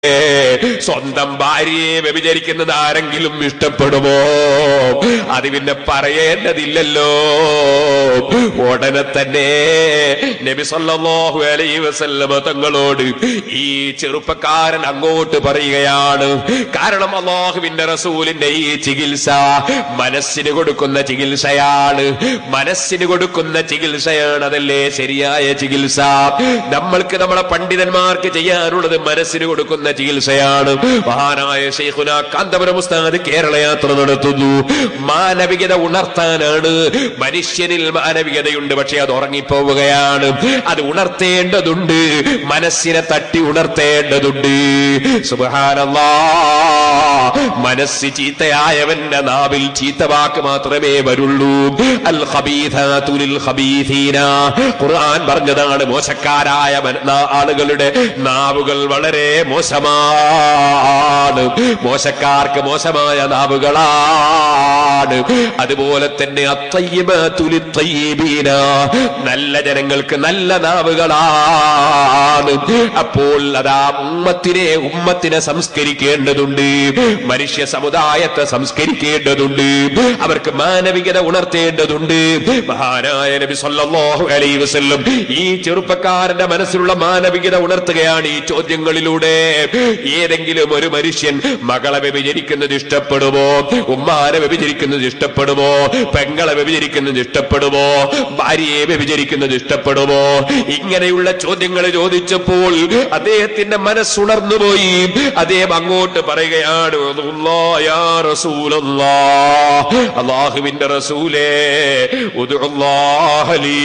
സ്വന്തം ഭാര്യയെ വ്യഭിചരിക്കുന്നത് ആരെങ്കിലും ഇഷ്ടപ്പെടുമോ അത് പിന്നെ പറയേണ്ടതില്ലല്ലോ ഉടനെ തന്നെ നബി സല്ലല്ലാഹു അലൈഹി വസല്ലമ തങ്ങളോട് ഈ ചെറുപ്പക്കാരൻ അങ്ങോട്ട് പറയുകയാണ് കാരണം അള്ളാഹുവിന്റെ റസൂലിന്റെ ഈ ചികിത്സ മനസ്സിന് കൊടുക്കുന്ന ചികിത്സയാണ് മനസ്സിന് കൊടുക്കുന്ന ചികിത്സയാണ് അതല്ലേ ശരിയായ ചികിത്സ നമ്മൾക്ക് നമ്മളെ പണ്ഡിതന്മാർക്ക് ചെയ്യാനുള്ളത് മനസ്സിന് കൊടുക്കുന്ന ചികിത്സയാണ് മഹാനായ ശൈഖുന കാന്തപുരം ഉസ്താദ് കേരള യാത്ര നടത്തുന്നു മാനവികത ഉണർത്താനാണ് മനുഷ്യനിൽ മാനവികതയുണ്ട് പക്ഷെ അത് ഉറങ്ങിപ്പോവുകയാണ് അത് ഉണർത്തേണ്ടതുണ്ട് മനസ്സിനെ തട്ടി ഉണർത്തേണ്ടതുണ്ട് സുബഹാനല്ലാ മനസ്സ് ചീത്തയായവന്റെ നാവിൽ ചീത്ത വാക്ക് മാത്രമേ വരുള്ളൂ അൽ ഖബീഥാതു ലിൽ ഖബീഥീന ഖുർആൻ പറഞ്ഞതാണ് മോശക്കാരായ മന- നാ- ആളുകളുടെ നാവുകൾ വളരെ മോശമാണ് മോശക്കാർക്ക് മോശമായ നാവുകളാണ് അതുപോലെ തന്നെ അത്തയ്യിബാതു ലിത്തയ്യിബീന നല്ല ജനങ്ങൾക്ക് നല്ല നാവുകളാണ് അപ്പോൾ അതാ ഉമ്മത്തിനെ ഉമ്മത്തിനെ സംസ്കരിക്കേണ്ടതുണ്ട് മനുഷ്യ സമുദായത്തെ സംസ്കരിക്കേണ്ടതുണ്ട് അവർക്ക് മാനവികത ഉണർത്തേണ്ടതുണ്ട് മഹാനായ നബി സല്ലല്ലാഹു അലൈഹി വസല്ലം ഈ ചെറുപ്പക്കാരന്റെ മനസ്സിലുള്ള മാനവികത ഉണർത്തുകയാണ് ഈ ചോദ്യങ്ങളിലൂടെ ഏതെങ്കിലും ഒരു മനുഷ്യൻ മകളെ വ്യഭിചരിക്കുന്നത് ഇഷ്ടപ്പെടുമോ ഉമ്മാനെ വ്യഭിചരിക്കുന്നത് ഇഷ്ടപ്പെടുമോ പെങ്ങളെ വ്യഭിചരിക്കുന്നത് ഇഷ്ടപ്പെടുമോ ഭാര്യയെ വ്യഭിചരിക്കുന്നത് ഇഷ്ടപ്പെടുമോ ഇങ്ങനെയുള്ള ചോദ്യങ്ങൾ ചോദിച്ചപ്പോൾ അദ്ദേഹത്തിന്റെ മനസ്സുണർന്നു പോയി അദ്ദേഹം അങ്ങോട്ട് പറയുകയാണ് "ഉദുല്ലാ യാ റസൂലല്ലാ." അള്ളാഹുവിന്റെ റസൂലേ ഉദുല്ലാഹ ലീ.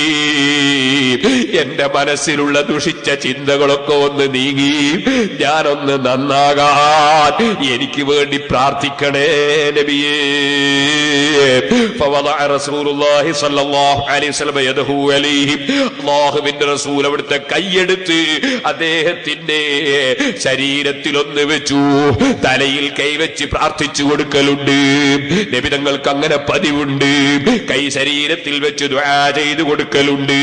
എന്റെ മനസ്സിലുള്ള ദുഷിച്ച ചിന്തകളൊക്കെ ഒന്ന് നീങ്ങി ഞാനൊന്ന് നന്നാകാൻ എനിക്ക് വേണ്ടി പ്രാർത്ഥിക്കണേ നബിയേ فوضع رسول الله صلى الله عليه وسلم يده عليه അള്ളാഹുവിന്റെ റസൂൽ അവിടുത്തെ കൈയെടുത്ത് അദ്ദേഹത്തിന്റെ ശരീരത്തിൽ ഒന്ന് വെച്ചു തലയിൽ കൈവച്ച് പ്രാർത്ഥിച്ചു കൊടുക്കലുണ്ട് നബിതങ്ങൾക്ക് അങ്ങനെ പതിവുണ്ട് കൈ ശരീരത്തിൽ വെച്ച് ദുആ ചെയ്തു കൊടുക്കലുണ്ട്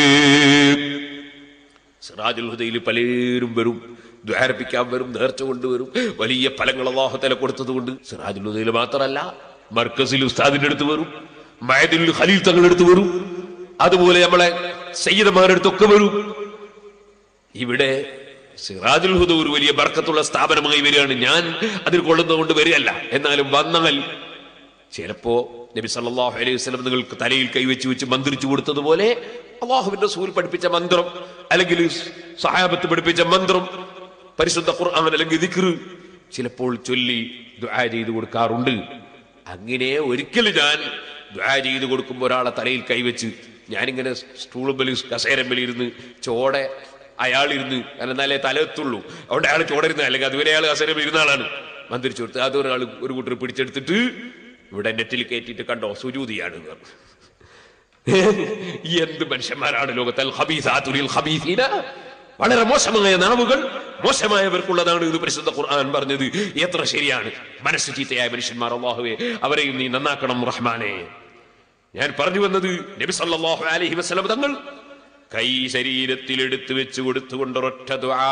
സിറാജുൽ ഹുദയിൽ പലരും വരും ദ്വാരപ്പിക്കാൻ വരും നേർച്ച കൊണ്ടുവരും വലിയ ഫലങ്ങൾ അള്ളാഹുത്തല കൊടുത്തത് കൊണ്ട് സിറാജുൽ ഹുദയിൽ മാത്രമല്ല മർക്കസിൽ ഉസ്താദിന്റെ അടുത്ത് വരും മയദിൽ ഖലീൽ തങ്ങളുടെ അടുത്ത് വരും അതുപോലെ നമ്മളെ സയ്യിദന്മാരുടെ അടുത്തൊക്കെ വരും ഇവിടെ സിറാജുൽ ഹുദ ഒരു വലിയ ബർക്കത്തുള്ള സ്ഥാപനമായി വരികയാണ് ഞാൻ അതിൽ കൊള്ളുന്നതുകൊണ്ട് വരികയല്ല എന്നാലും വന്നാൽ ചിലപ്പോ നബി സല്ലല്ലാഹു അലൈഹി വസല്ലം നിങ്ങൾക്ക് തലയിൽ കൈവച്ച് വെച്ച് മന്ത്രിച്ചു കൊടുത്തതുപോലെ അള്ളാഹുവിന്റെ സൂൽ പഠിപ്പിച്ച മന്ത്രം അല്ലെങ്കിൽ സഹാബത്ത് പഠിപ്പിച്ച മന്ത്രം പരിശുദ്ധ ഖുർആൻ അല്ലെങ്കിൽ ദിക്ർ ചിലപ്പോൾ ചൊല്ലി ദുആ ചെയ്തു കൊടുക്കാറുണ്ട് അങ്ങനെ ഒരിക്കൽ ഞാൻ ദുആ ചെയ്തു കൊടുക്കുമ്പോൾ ഒരാളെ തലയിൽ കൈവച്ച് ഞാനിങ്ങനെ സ്റ്റൂളുമ്പൽ കസേരമ്പൽ ഇരുന്ന് ചോടെ അയാളിരുന്ന് കാരണം എന്നാലേ തല എത്തുള്ളൂ അതുകൊണ്ട് അയാൾ ചോടരുന്ന അല്ലെങ്കിൽ അതുവരെ അയാൾ കസേരമ്പൽ ഇരുന്ന ആളാണ് മന്ത്രിച്ചു കൊടുത്ത് അതൊരാൾ ഒരു കൂട്ടർ പിടിച്ചെടുത്തിട്ട് ഇവിടെ നെറ്റിൽ കയറ്റിയിട്ട് കണ്ടോ സുജൂതിയാണ് എന്ന് പറഞ്ഞു. എന്ത് മനുഷ്യന്മാരാണ് ലോകത്തിൽ ഖബീസാത്തുലിൽ ഖബീസീന വളരെ മോശമായ നാവുകൾ മോശമായവർക്കുള്ളതാണ് ഇത് പരിശുദ്ധ ഖുർആൻ പറഞ്ഞത് എത്ര ശരിയാണ് മനസ്സ് ചീത്തയായ മനുഷ്യന്മാർ അള്ളാഹുവെ അവരെയും നീ നന്നാക്കണം റഹ്മാനെ ഞാൻ പറഞ്ഞു വന്നത് നബി സല്ലല്ലാഹു അലൈഹി വസല്ലം തങ്ങൾ കൈ ശരീരത്തിൽ എടുത്തു വെച്ച് കൊടുത്തുകൊണ്ട് ഒരൊറ്റ ദുആ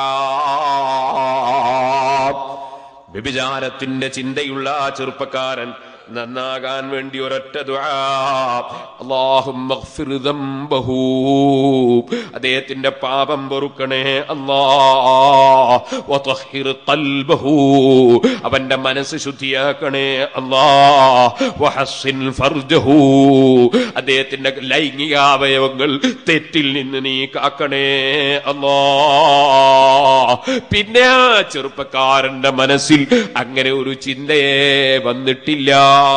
വ്യഭിചാരത്തിന്റെ ചിന്തയുള്ള ആ ചെറുപ്പക്കാരൻ നന്നാകാൻ വേണ്ടി ഒരൊറ്റ ദുആ അല്ലാഹുമ്മ ഗ്ഫിർ ദംബഹു അദ്ദേഹത്തിന്റെ പാപം പൊറുക്കണേ അല്ലാ വതഹിർ ഖൽബഹു അവന്റെ മനസ്സ് ശുദ്ധിയാക്കണേ അല്ലാ വഹസ്സിൻ ഫർജഹു അദ്ദേഹത്തിന്റെ ലൈംഗിക അവയവങ്ങൾ തെറ്റിൽ നിന്ന് നീ കാക്കണേ അല്ലാ പിന്നെ ആ ചെറുപ്പക്കാരന്റെ മനസ്സിൽ അങ്ങനെ ഒരു ചിന്തയെ വന്നിട്ടില്ല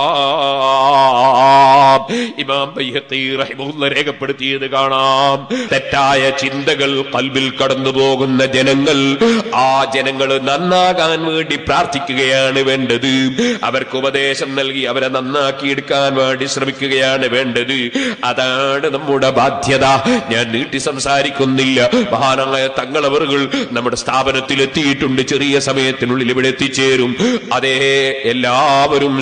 ഇമാം ബൈഹഖി റഹിമഹുല്ല രേഖപ്പെടുത്തിയത് കാണാം തെറ്റായ ചിന്തകൾ കൽബിൽ കടന്നു പോകുന്ന ജനങ്ങൾ ആ ജനങ്ങൾ നന്നാകാൻ വേണ്ടി പ്രാർത്ഥിക്കുകയാണ് വേണ്ടത് അവർക്ക് ഉപദേശം നൽകി അവരെ നന്നാക്കിയെടുക്കാൻ വേണ്ടി ശ്രമിക്കുകയാണ് വേണ്ടത് അതാണ് നമ്മുടെ ബാധ്യത ഞാൻ നീട്ടി സംസാരിക്കുന്നില്ല മഹാനായ തങ്ങളവറുകൾ നമ്മുടെ സ്ഥാപനത്തിൽ എത്തിയിട്ടുണ്ട് ചെറിയ സമയത്തിനുള്ളിൽ ഇവിടെ എത്തിച്ചേരും അതേ എല്ലാവരും ശ്രദ്ധിക്കണം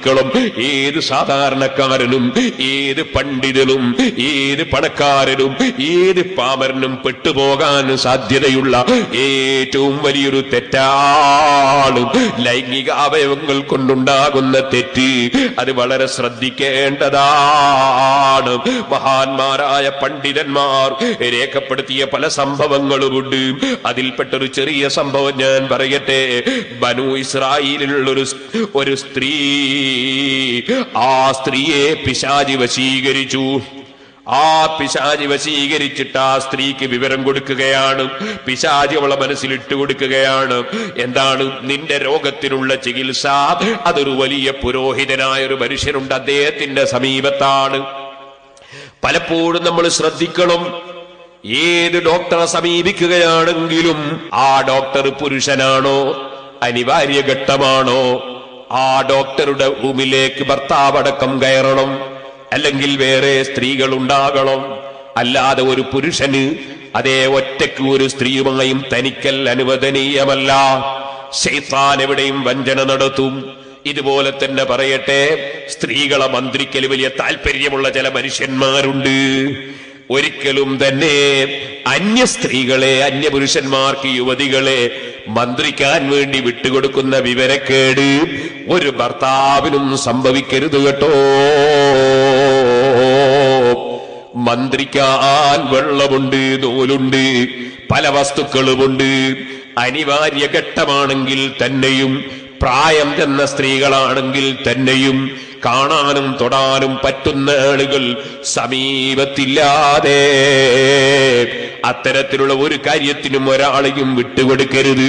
ശ്രദ്ധിക്കണം ഏത് സാധാരണക്കാരനും ഏത് പണ്ഡിതനും ഏത് പണക്കാരനും ഏത് പാമരനും പെട്ടുപോകാൻ സാധ്യതയുള്ള ഏറ്റവും വലിയൊരു തെറ്റാണ് ലൈംഗിക അവയവങ്ങൾ കൊണ്ടുണ്ടാകുന്ന തെറ്റ് അത് വളരെ ശ്രദ്ധിക്കേണ്ടതാണ് മഹാന്മാരായ പണ്ഡിതന്മാർ രേഖപ്പെടുത്തിയ പല സംഭവങ്ങളുമുണ്ട് അതിൽപ്പെട്ടൊരു ചെറിയ സംഭവം ഞാൻ പറയട്ടെ ബനു ഇസ്രായേലിലുള്ള ഒരു ഒരു സ്ത്രീ ആ സ്ത്രീയെ പിശാചി വശീകരിച്ചു ആ പിശാചി വശീകരിച്ചിട്ട് ആ സ്ത്രീക്ക് വിവരം കൊടുക്കുകയാണ് പിശാചി അവളെ മനസ്സിൽ ഇട്ട് കൊടുക്കുകയാണ് എന്താണ് നിന്റെ രോഗത്തിനുള്ള ചികിത്സ അതൊരു വലിയ പുരോഹിതനായ ഒരു മനുഷ്യനുണ്ട് അദ്ദേഹത്തിന്റെ സമീപത്താണ് പലപ്പോഴും നമ്മൾ ശ്രദ്ധിക്കണം ഏത് ഡോക്ടറെ സമീപിക്കുകയാണെങ്കിലും ആ ഡോക്ടർ പുരുഷനാണോ അനിവാര്യ ഘട്ടമാണോ ആ ഡോക്ടറുടെ റൂമിലേക്ക് ഭർത്താവടക്കം കയറണം അല്ലെങ്കിൽ വേറെ സ്ത്രീകൾ ഉണ്ടാകണം അല്ലാതെ ഒരു പുരുഷന് അതേ ഒറ്റയ്ക്ക് ഒരു സ്ത്രീയുമായും തനിക്കൽ അനുവദനീയമല്ല ശൈത്താൻ എവിടെയും വഞ്ചന നടത്തും ഇതുപോലെ തന്നെ പറയട്ടെ സ്ത്രീകളെ മന്ത്രിക്കൽ വലിയ താല്പര്യമുള്ള ചില മനുഷ്യന്മാരുണ്ട് ഒരിക്കലും തന്നെ അന്യ സ്ത്രീകളെ അന്യ പുരുഷന്മാർക്ക് യുവതികളെ മന്ത്രിക്കാൻ വേണ്ടി വിട്ടുകൊടുക്കുന്ന വിവരക്കേട് ഒരു ഭർത്താവിനും സംഭവിക്കരുത് കേട്ടോ മന്ത്രിക്കാൻ വെള്ളമുണ്ട് നൂലുണ്ട് പല വസ്തുക്കളുമുണ്ട് അനിവാര്യ ഘട്ടമാണെങ്കിൽ തന്നെയും പ്രായം ചെന്ന സ്ത്രീകളാണെങ്കിൽ തന്നെയും കാണാനും തൊടാനും പറ്റുന്ന ആളുകൾ സമീപത്തില്ലാതെ അത്തരത്തിലുള്ള ഒരു കാര്യത്തിനും ഒരാളെയും വിട്ടുകൊടുക്കരുത്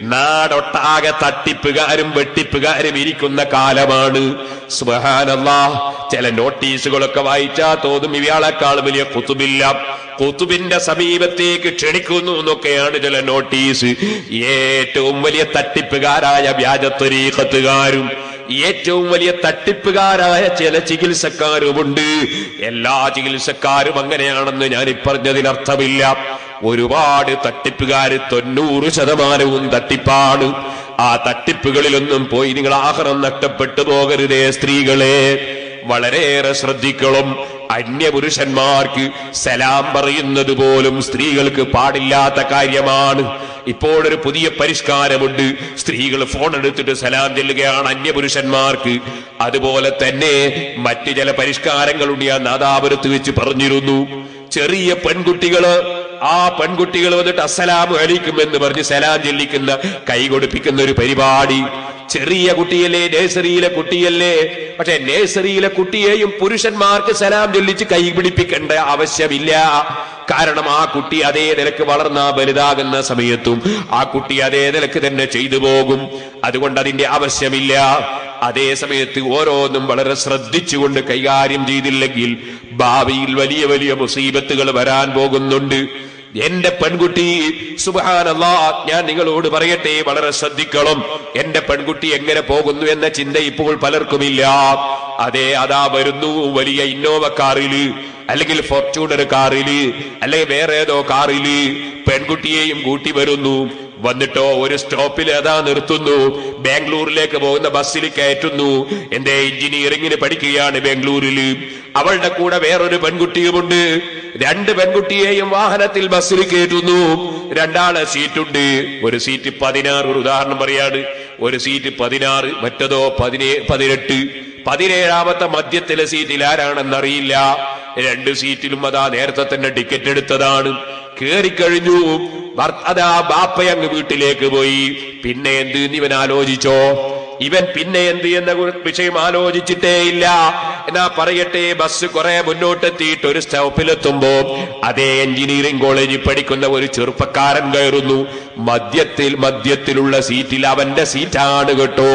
നാടൊട്ടാകെ തട്ടിപ്പുകാരും വെട്ടിപ്പുകാരും ഇരിക്കുന്ന കാലമാണ് സുബഹാനല്ലാ ചില നോട്ടീസുകളൊക്കെ വായിച്ചാ തോന്നും ഇയാളെക്കാൾ വലിയ കുത്തുബില്ല കുത്തുബിന്റെ സമീപത്തേക്ക് ക്ഷണിക്കുന്നു എന്നൊക്കെയാണ് ചില നോട്ടീസ് ഏറ്റവും വലിയ തട്ടിപ്പുകാരായ വ്യാജത്വരീക്കത്തുകാരും ഏറ്റവും വലിയ തട്ടിപ്പുകാരായ ചില ചികിത്സക്കാരുമുണ്ട് എല്ലാ ചികിത്സക്കാരും അങ്ങനെയാണെന്ന് ഞാൻ പറഞ്ഞതിനർത്ഥമില്ല ഒരുപാട് തട്ടിപ്പുകാര് തൊണ്ണൂറ് ശതമാനവും തട്ടിപ്പാണ് ആ തട്ടിപ്പുകളിലൊന്നും പോയി നിങ്ങൾ ആഹാരം നഷ്ടപ്പെട്ടു പോകരുതേ സ്ത്രീകളെ വളരെയേറെ ശ്രദ്ധിക്കണം അന്യപുരുഷന്മാർക്ക് സലാം പറയുന്നത് പോലും സ്ത്രീകൾക്ക് പാടില്ലാത്ത കാര്യമാണ് ഇപ്പോഴൊരു പുതിയ പരിഷ്കാരമുണ്ട് സ്ത്രീകൾ ഫോൺ എടുത്തിട്ട് സലാം ചെല്ലുകയാണ് അന്യപുരുഷന്മാർക്ക് അതുപോലെ തന്നെ മറ്റ് ചില പരിഷ്കാരങ്ങളുണ്ട് ഞാൻ നാദാപുരത്ത് വെച്ച് പറഞ്ഞിരുന്നു ചെറിയ പെൺകുട്ടികള് ആ പെൺകുട്ടികൾ വന്നിട്ട് അസ്സലാമു അലൈക്കും എന്ന് പറഞ്ഞ് സലാം ചെല്ലിക്കുന്ന കൈ കൊടുപ്പിക്കുന്ന ഒരു പരിപാടി ചെറിയ കുട്ടിയല്ലേ നേഴ്സറിയിലെ കുട്ടിയല്ലേ പക്ഷെ നേഴ്സറിയിലെ കുട്ടിയെയും പുരുഷന്മാർക്ക് സലാം ചൊല്ലിച്ച് കൈ പിടിപ്പിക്കേണ്ട ആവശ്യമില്ല കാരണം ആ കുട്ടി അതേ നിലക്ക് വളർന്ന വലുതാകുന്ന സമയത്തും ആ കുട്ടി അതേ നിലക്ക് തന്നെ ചെയ്തു പോകും അതുകൊണ്ട് അതിന്റെ ആവശ്യമില്ല അതേ സമയത്ത് ഓരോന്നും വളരെ ശ്രദ്ധിച്ചുകൊണ്ട് കൈകാര്യം ചെയ്തില്ലെങ്കിൽ ഭാവിയിൽ വലിയ വലിയ മുസീബത്തുകൾ വരാൻ പോകുന്നുണ്ട് എന്റെ പെൺകുട്ടി സുബാനല്ലാ ഞാൻ നിങ്ങളോട് പറയട്ടെ വളരെ ശ്രദ്ധിക്കണം എന്റെ പെൺകുട്ടി എങ്ങനെ പോകുന്നു എന്ന ചിന്ത ഇപ്പോൾ പലർക്കുമില്ല അതെ അതാ വരുന്നു വലിയ ഇന്നോവ കാറില് അല്ലെങ്കിൽ ഫോർച്യൂണർ കാറില് അല്ലെങ്കിൽ വേറെ ഏതോ കാറില് പെൺകുട്ടിയെയും കൂട്ടി വരുന്നു വന്നിട്ടോ ഒരു സ്റ്റോപ്പിൽ അതാ നിർത്തുന്നു ബാംഗ്ലൂരിലേക്ക് പോകുന്ന ബസ്സിൽ കയറ്റുന്നു എന്റെ എഞ്ചിനീയറിംഗിന് പഠിക്കുകയാണ് ബാംഗ്ലൂരിൽ അവളുടെ കൂടെ വേറൊരു പെൺകുട്ടിയുമുണ്ട് രണ്ട് പെൺകുട്ടിയെയും വാഹനത്തിൽ ബസ്സിൽ കയറ്റുന്നു രണ്ടാളെ സീറ്റുണ്ട് ഒരു സീറ്റ് പതിനാറ് ഒരു ഉദാഹരണം പറയാണ് ഒരു സീറ്റ് പതിനാറ് മറ്റതോ പതിനേ പതിനെട്ട് പതിനേഴാമത്തെ മധ്യത്തിലെ സീറ്റിൽ ആരാണെന്നറിയില്ല രണ്ട് സീറ്റിലും അതാ നേരത്തെ തന്നെ ടിക്കറ്റ് എടുത്തതാണ് കേറിക്കഴിഞ്ഞു ഭർത്ത- അതാ ബാപ്പയങ്ങ് വീട്ടിലേക്ക് പോയി പിന്നെ എന്ത് എന്ന് ഇവൻ ആലോചിച്ചോ ഇവൻ പിന്നെ എന്ത് എന്ന ഒരു വിഷയം ആലോചിച്ചിട്ടേ ഇല്ല എന്നാ പറയട്ടെ ബസ് കുറെ മുന്നോട്ടെത്തിയിട്ട് ഒരു സ്റ്റോപ്പിലെത്തുമ്പോ അതേ എഞ്ചിനീയറിംഗ് കോളേജിൽ പഠിക്കുന്ന ഒരു ചെറുപ്പക്കാരൻ കയറുന്നു മധ്യത്തിൽ മധ്യത്തിലുള്ള സീറ്റിൽ അവന്റെ സീറ്റാണ് കേട്ടോ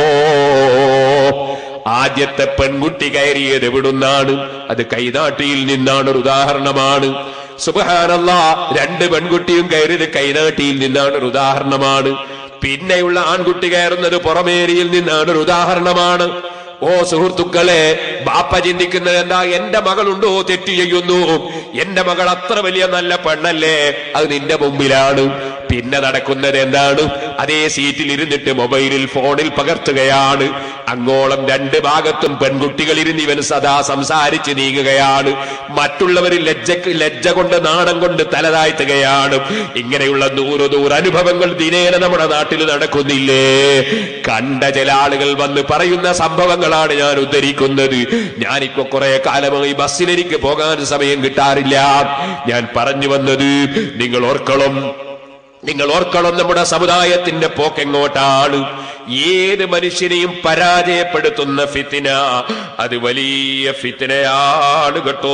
ആദ്യത്തെ പെൺകുട്ടി കയറിയത് എവിടുന്നാണ് അത് കൈനാട്ടിയിൽ നിന്നാണ് ഒരു ഉദാഹരണമാണ് സുബഹാനല്ല രണ്ട് പെൺകുട്ടിയും കയറിയത് കൈനാട്ടിയിൽ നിന്നാണ് ഒരു ഉദാഹരണമാണ് പിന്നെയുള്ള ആൺകുട്ടി കയറുന്നത് പുറമേരിയിൽ നിന്നാണ് ഒരു ഉദാഹരണമാണ് ഓ സുഹൃത്തുക്കളെ ബാപ്പ ചിന്തിക്കുന്നത് എന്താ എന്റെ മകളുണ്ടോ തെറ്റ് ചെയ്യുന്നു എന്റെ മകൾ അത്ര വലിയ നല്ല പെണ്ണല്ലേ അത് നിന്റെ മുമ്പിലാണ് പിന്നെ നടക്കുന്നത് എന്താണ് അതേ സീറ്റിൽ ഇരുന്നിട്ട് മൊബൈലിൽ ഫോണിൽ പകർത്തുകയാണ് അങ്ങോളം രണ്ട് ഭാഗത്തും പെൺകുട്ടികൾ ഇരുന്ന് ഇവൻ സദാ സംസാരിച്ച് നീങ്ങുകയാണ് മറ്റുള്ളവർ ലജ്ജക്ക് ലജ്ജ കൊണ്ട് നാണം കൊണ്ട് തലതാഴ്ത്തുകയാണ് ഇങ്ങനെയുള്ള നൂറ് നൂറ് അനുഭവങ്ങൾ ദിനേന നമ്മുടെ നാട്ടിൽ നടക്കുന്നില്ലേ കണ്ട ചില ആളുകൾ വന്ന് പറയുന്ന സംഭവങ്ങളാണ് ഞാൻ ഉദ്ധരിക്കുന്നത് ഞാനിപ്പോ കുറെ കാലമായി ബസ്സിൽ എനിക്ക് പോകാൻ സമയം കിട്ടാറില്ല ഞാൻ പറഞ്ഞു വന്നത് നിങ്ങൾ ഓർക്കണം നിങ്ങൾ ഓർക്കണം നമ്മുടെ സമുദായത്തിന്റെ പോക്കെങ്ങോട്ടാണ് ഏത് മനുഷ്യനെയും പരാജയപ്പെടുത്തുന്ന ഫിത്തിന അത് വലിയ ഫിത്തിനയാണ് കേട്ടോ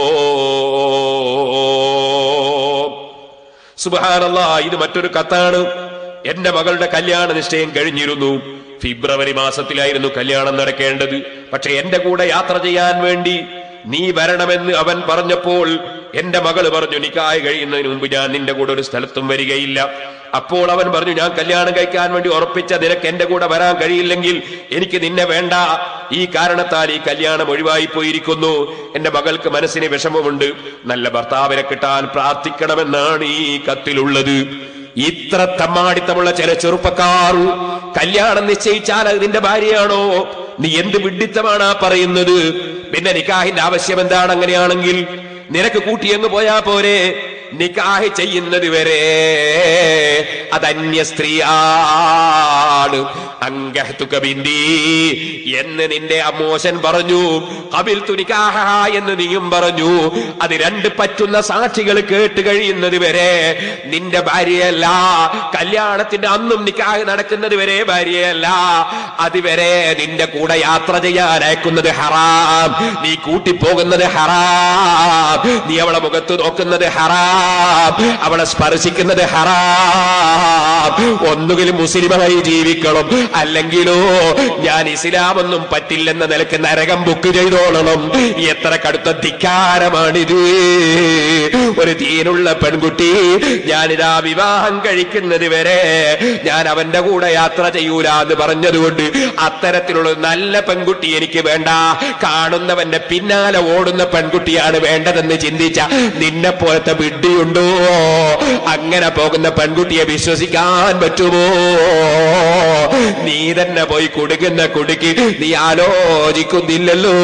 സുബാനല്ല ഇത് മറ്റൊരു കത്താണ് എന്റെ മകളുടെ കല്യാണ നിശ്ചയം കഴിഞ്ഞിരുന്നു ഫെബ്രുവരി മാസത്തിലായിരുന്നു കല്യാണം നടക്കേണ്ടത് പക്ഷെ എന്റെ കൂടെ യാത്ര ചെയ്യാൻ വേണ്ടി നീ വരണമെന്ന് അവൻ പറഞ്ഞപ്പോൾ എന്റെ മകള് പറഞ്ഞു നിക്കായി കഴിയുന്നതിന് മുമ്പ് ഞാൻ നിന്റെ കൂടെ ഒരു സ്ഥലത്തും വരികയില്ല അപ്പോൾ അവൻ പറഞ്ഞു ഞാൻ കല്യാണം കഴിക്കാൻ വേണ്ടി ഉറപ്പിച്ച നിനക്ക് എന്റെ കൂടെ വരാൻ കഴിയില്ലെങ്കിൽ എനിക്ക് നിന്നെ വേണ്ട ഈ കാരണത്താൽ ഈ കല്യാണം ഒഴിവായി പോയിരിക്കുന്നു എന്റെ മകൾക്ക് മനസ്സിന് വിഷമമുണ്ട് നല്ല ഭർത്താവിനെ കിട്ടാൻ പ്രാർത്ഥിക്കണമെന്നാണ് ഈ കത്തിലുള്ളത് ഇത്ര തമ്മാടിത്തമുള്ള ചില ചെറുപ്പക്കാർ കല്യാണം നിശ്ചയിച്ചാൽ അത് നിന്റെ ഭാര്യയാണോ നീ എന്ത് വിഡിത്തമാണ് ആ പറയുന്നത് പിന്നെ നിക്കാഹിന്റെ ആവശ്യം എന്താണ് അങ്ങനെയാണെങ്കിൽ നിനക്ക് കൂട്ടിയങ്ങ് പോയാ പോരെ നിക്കാഹ് ചെയ്യുന്നത് വരെ അത് അന്യ സ്ത്രീയാണ് അങ്കഹത്തുക ബിന്ദി എന്ന് നിന്റെ അമ്മോശൻ പറഞ്ഞു അബിൽ തുനിക്കാഹ എന്ന് നീയും പറഞ്ഞു അത് രണ്ട് പറ്റുന്ന സാക്ഷികൾ കേട്ട് കഴിയുന്നത് വരെ നിന്റെ ഭാര്യയല്ല കല്യാണത്തിന്റെ അന്നും നിക്കാഹ് നടക്കുന്നത് വരെ ഭാര്യയല്ല അതുവരെ നിന്റെ കൂടെ യാത്ര ചെയ്യാൻ അയക്കുന്നത് ഹറാം നീ കൂട്ടിപ്പോകുന്നത് ഹറാം നീ അവളെ മുഖത്ത് നോക്കുന്നത് ഹറാം അവളെ സ്പർശിക്കുന്നത് ഹറാം ഒന്നുകിൽ മുസ്ലിമായി ജീവിക്കണം അല്ലെങ്കിലോ ഞാൻ ഇസ്ലാമൊന്നും പറ്റില്ലെന്ന നിലക്ക് നരകം ബുക്ക് ചെയ്തോളണം എത്ര കടുത്ത ധിക്കാരമാണിത് ഒരു തീനുള്ള പെൺകുട്ടി ഞാനിതാ വിവാഹം കഴിക്കുന്നത് വരെ ഞാൻ അവന്റെ കൂടെ യാത്ര ചെയ്യൂല എന്ന് പറഞ്ഞതുകൊണ്ട് അത്തരത്തിലുള്ള ഒരു നല്ല പെൺകുട്ടി എനിക്ക് വേണ്ട കാണുന്നവന്റെ പിന്നാലെ ഓടുന്ന പെൺകുട്ടിയാണ് വേണ്ടതെന്ന് ചിന്തിച്ച നിന്നെ പോലത്തെ വിഡ്ഢിയുണ്ടോ അങ്ങനെ പോകുന്ന പെൺകുട്ടിയെ വിശ്വസിക്കാൻ പറ്റുമോ നീ തന്നെ പോയി കുടുക്കുന്ന കുടുക്കി നീ ആലോചിക്കുന്നില്ലല്ലോ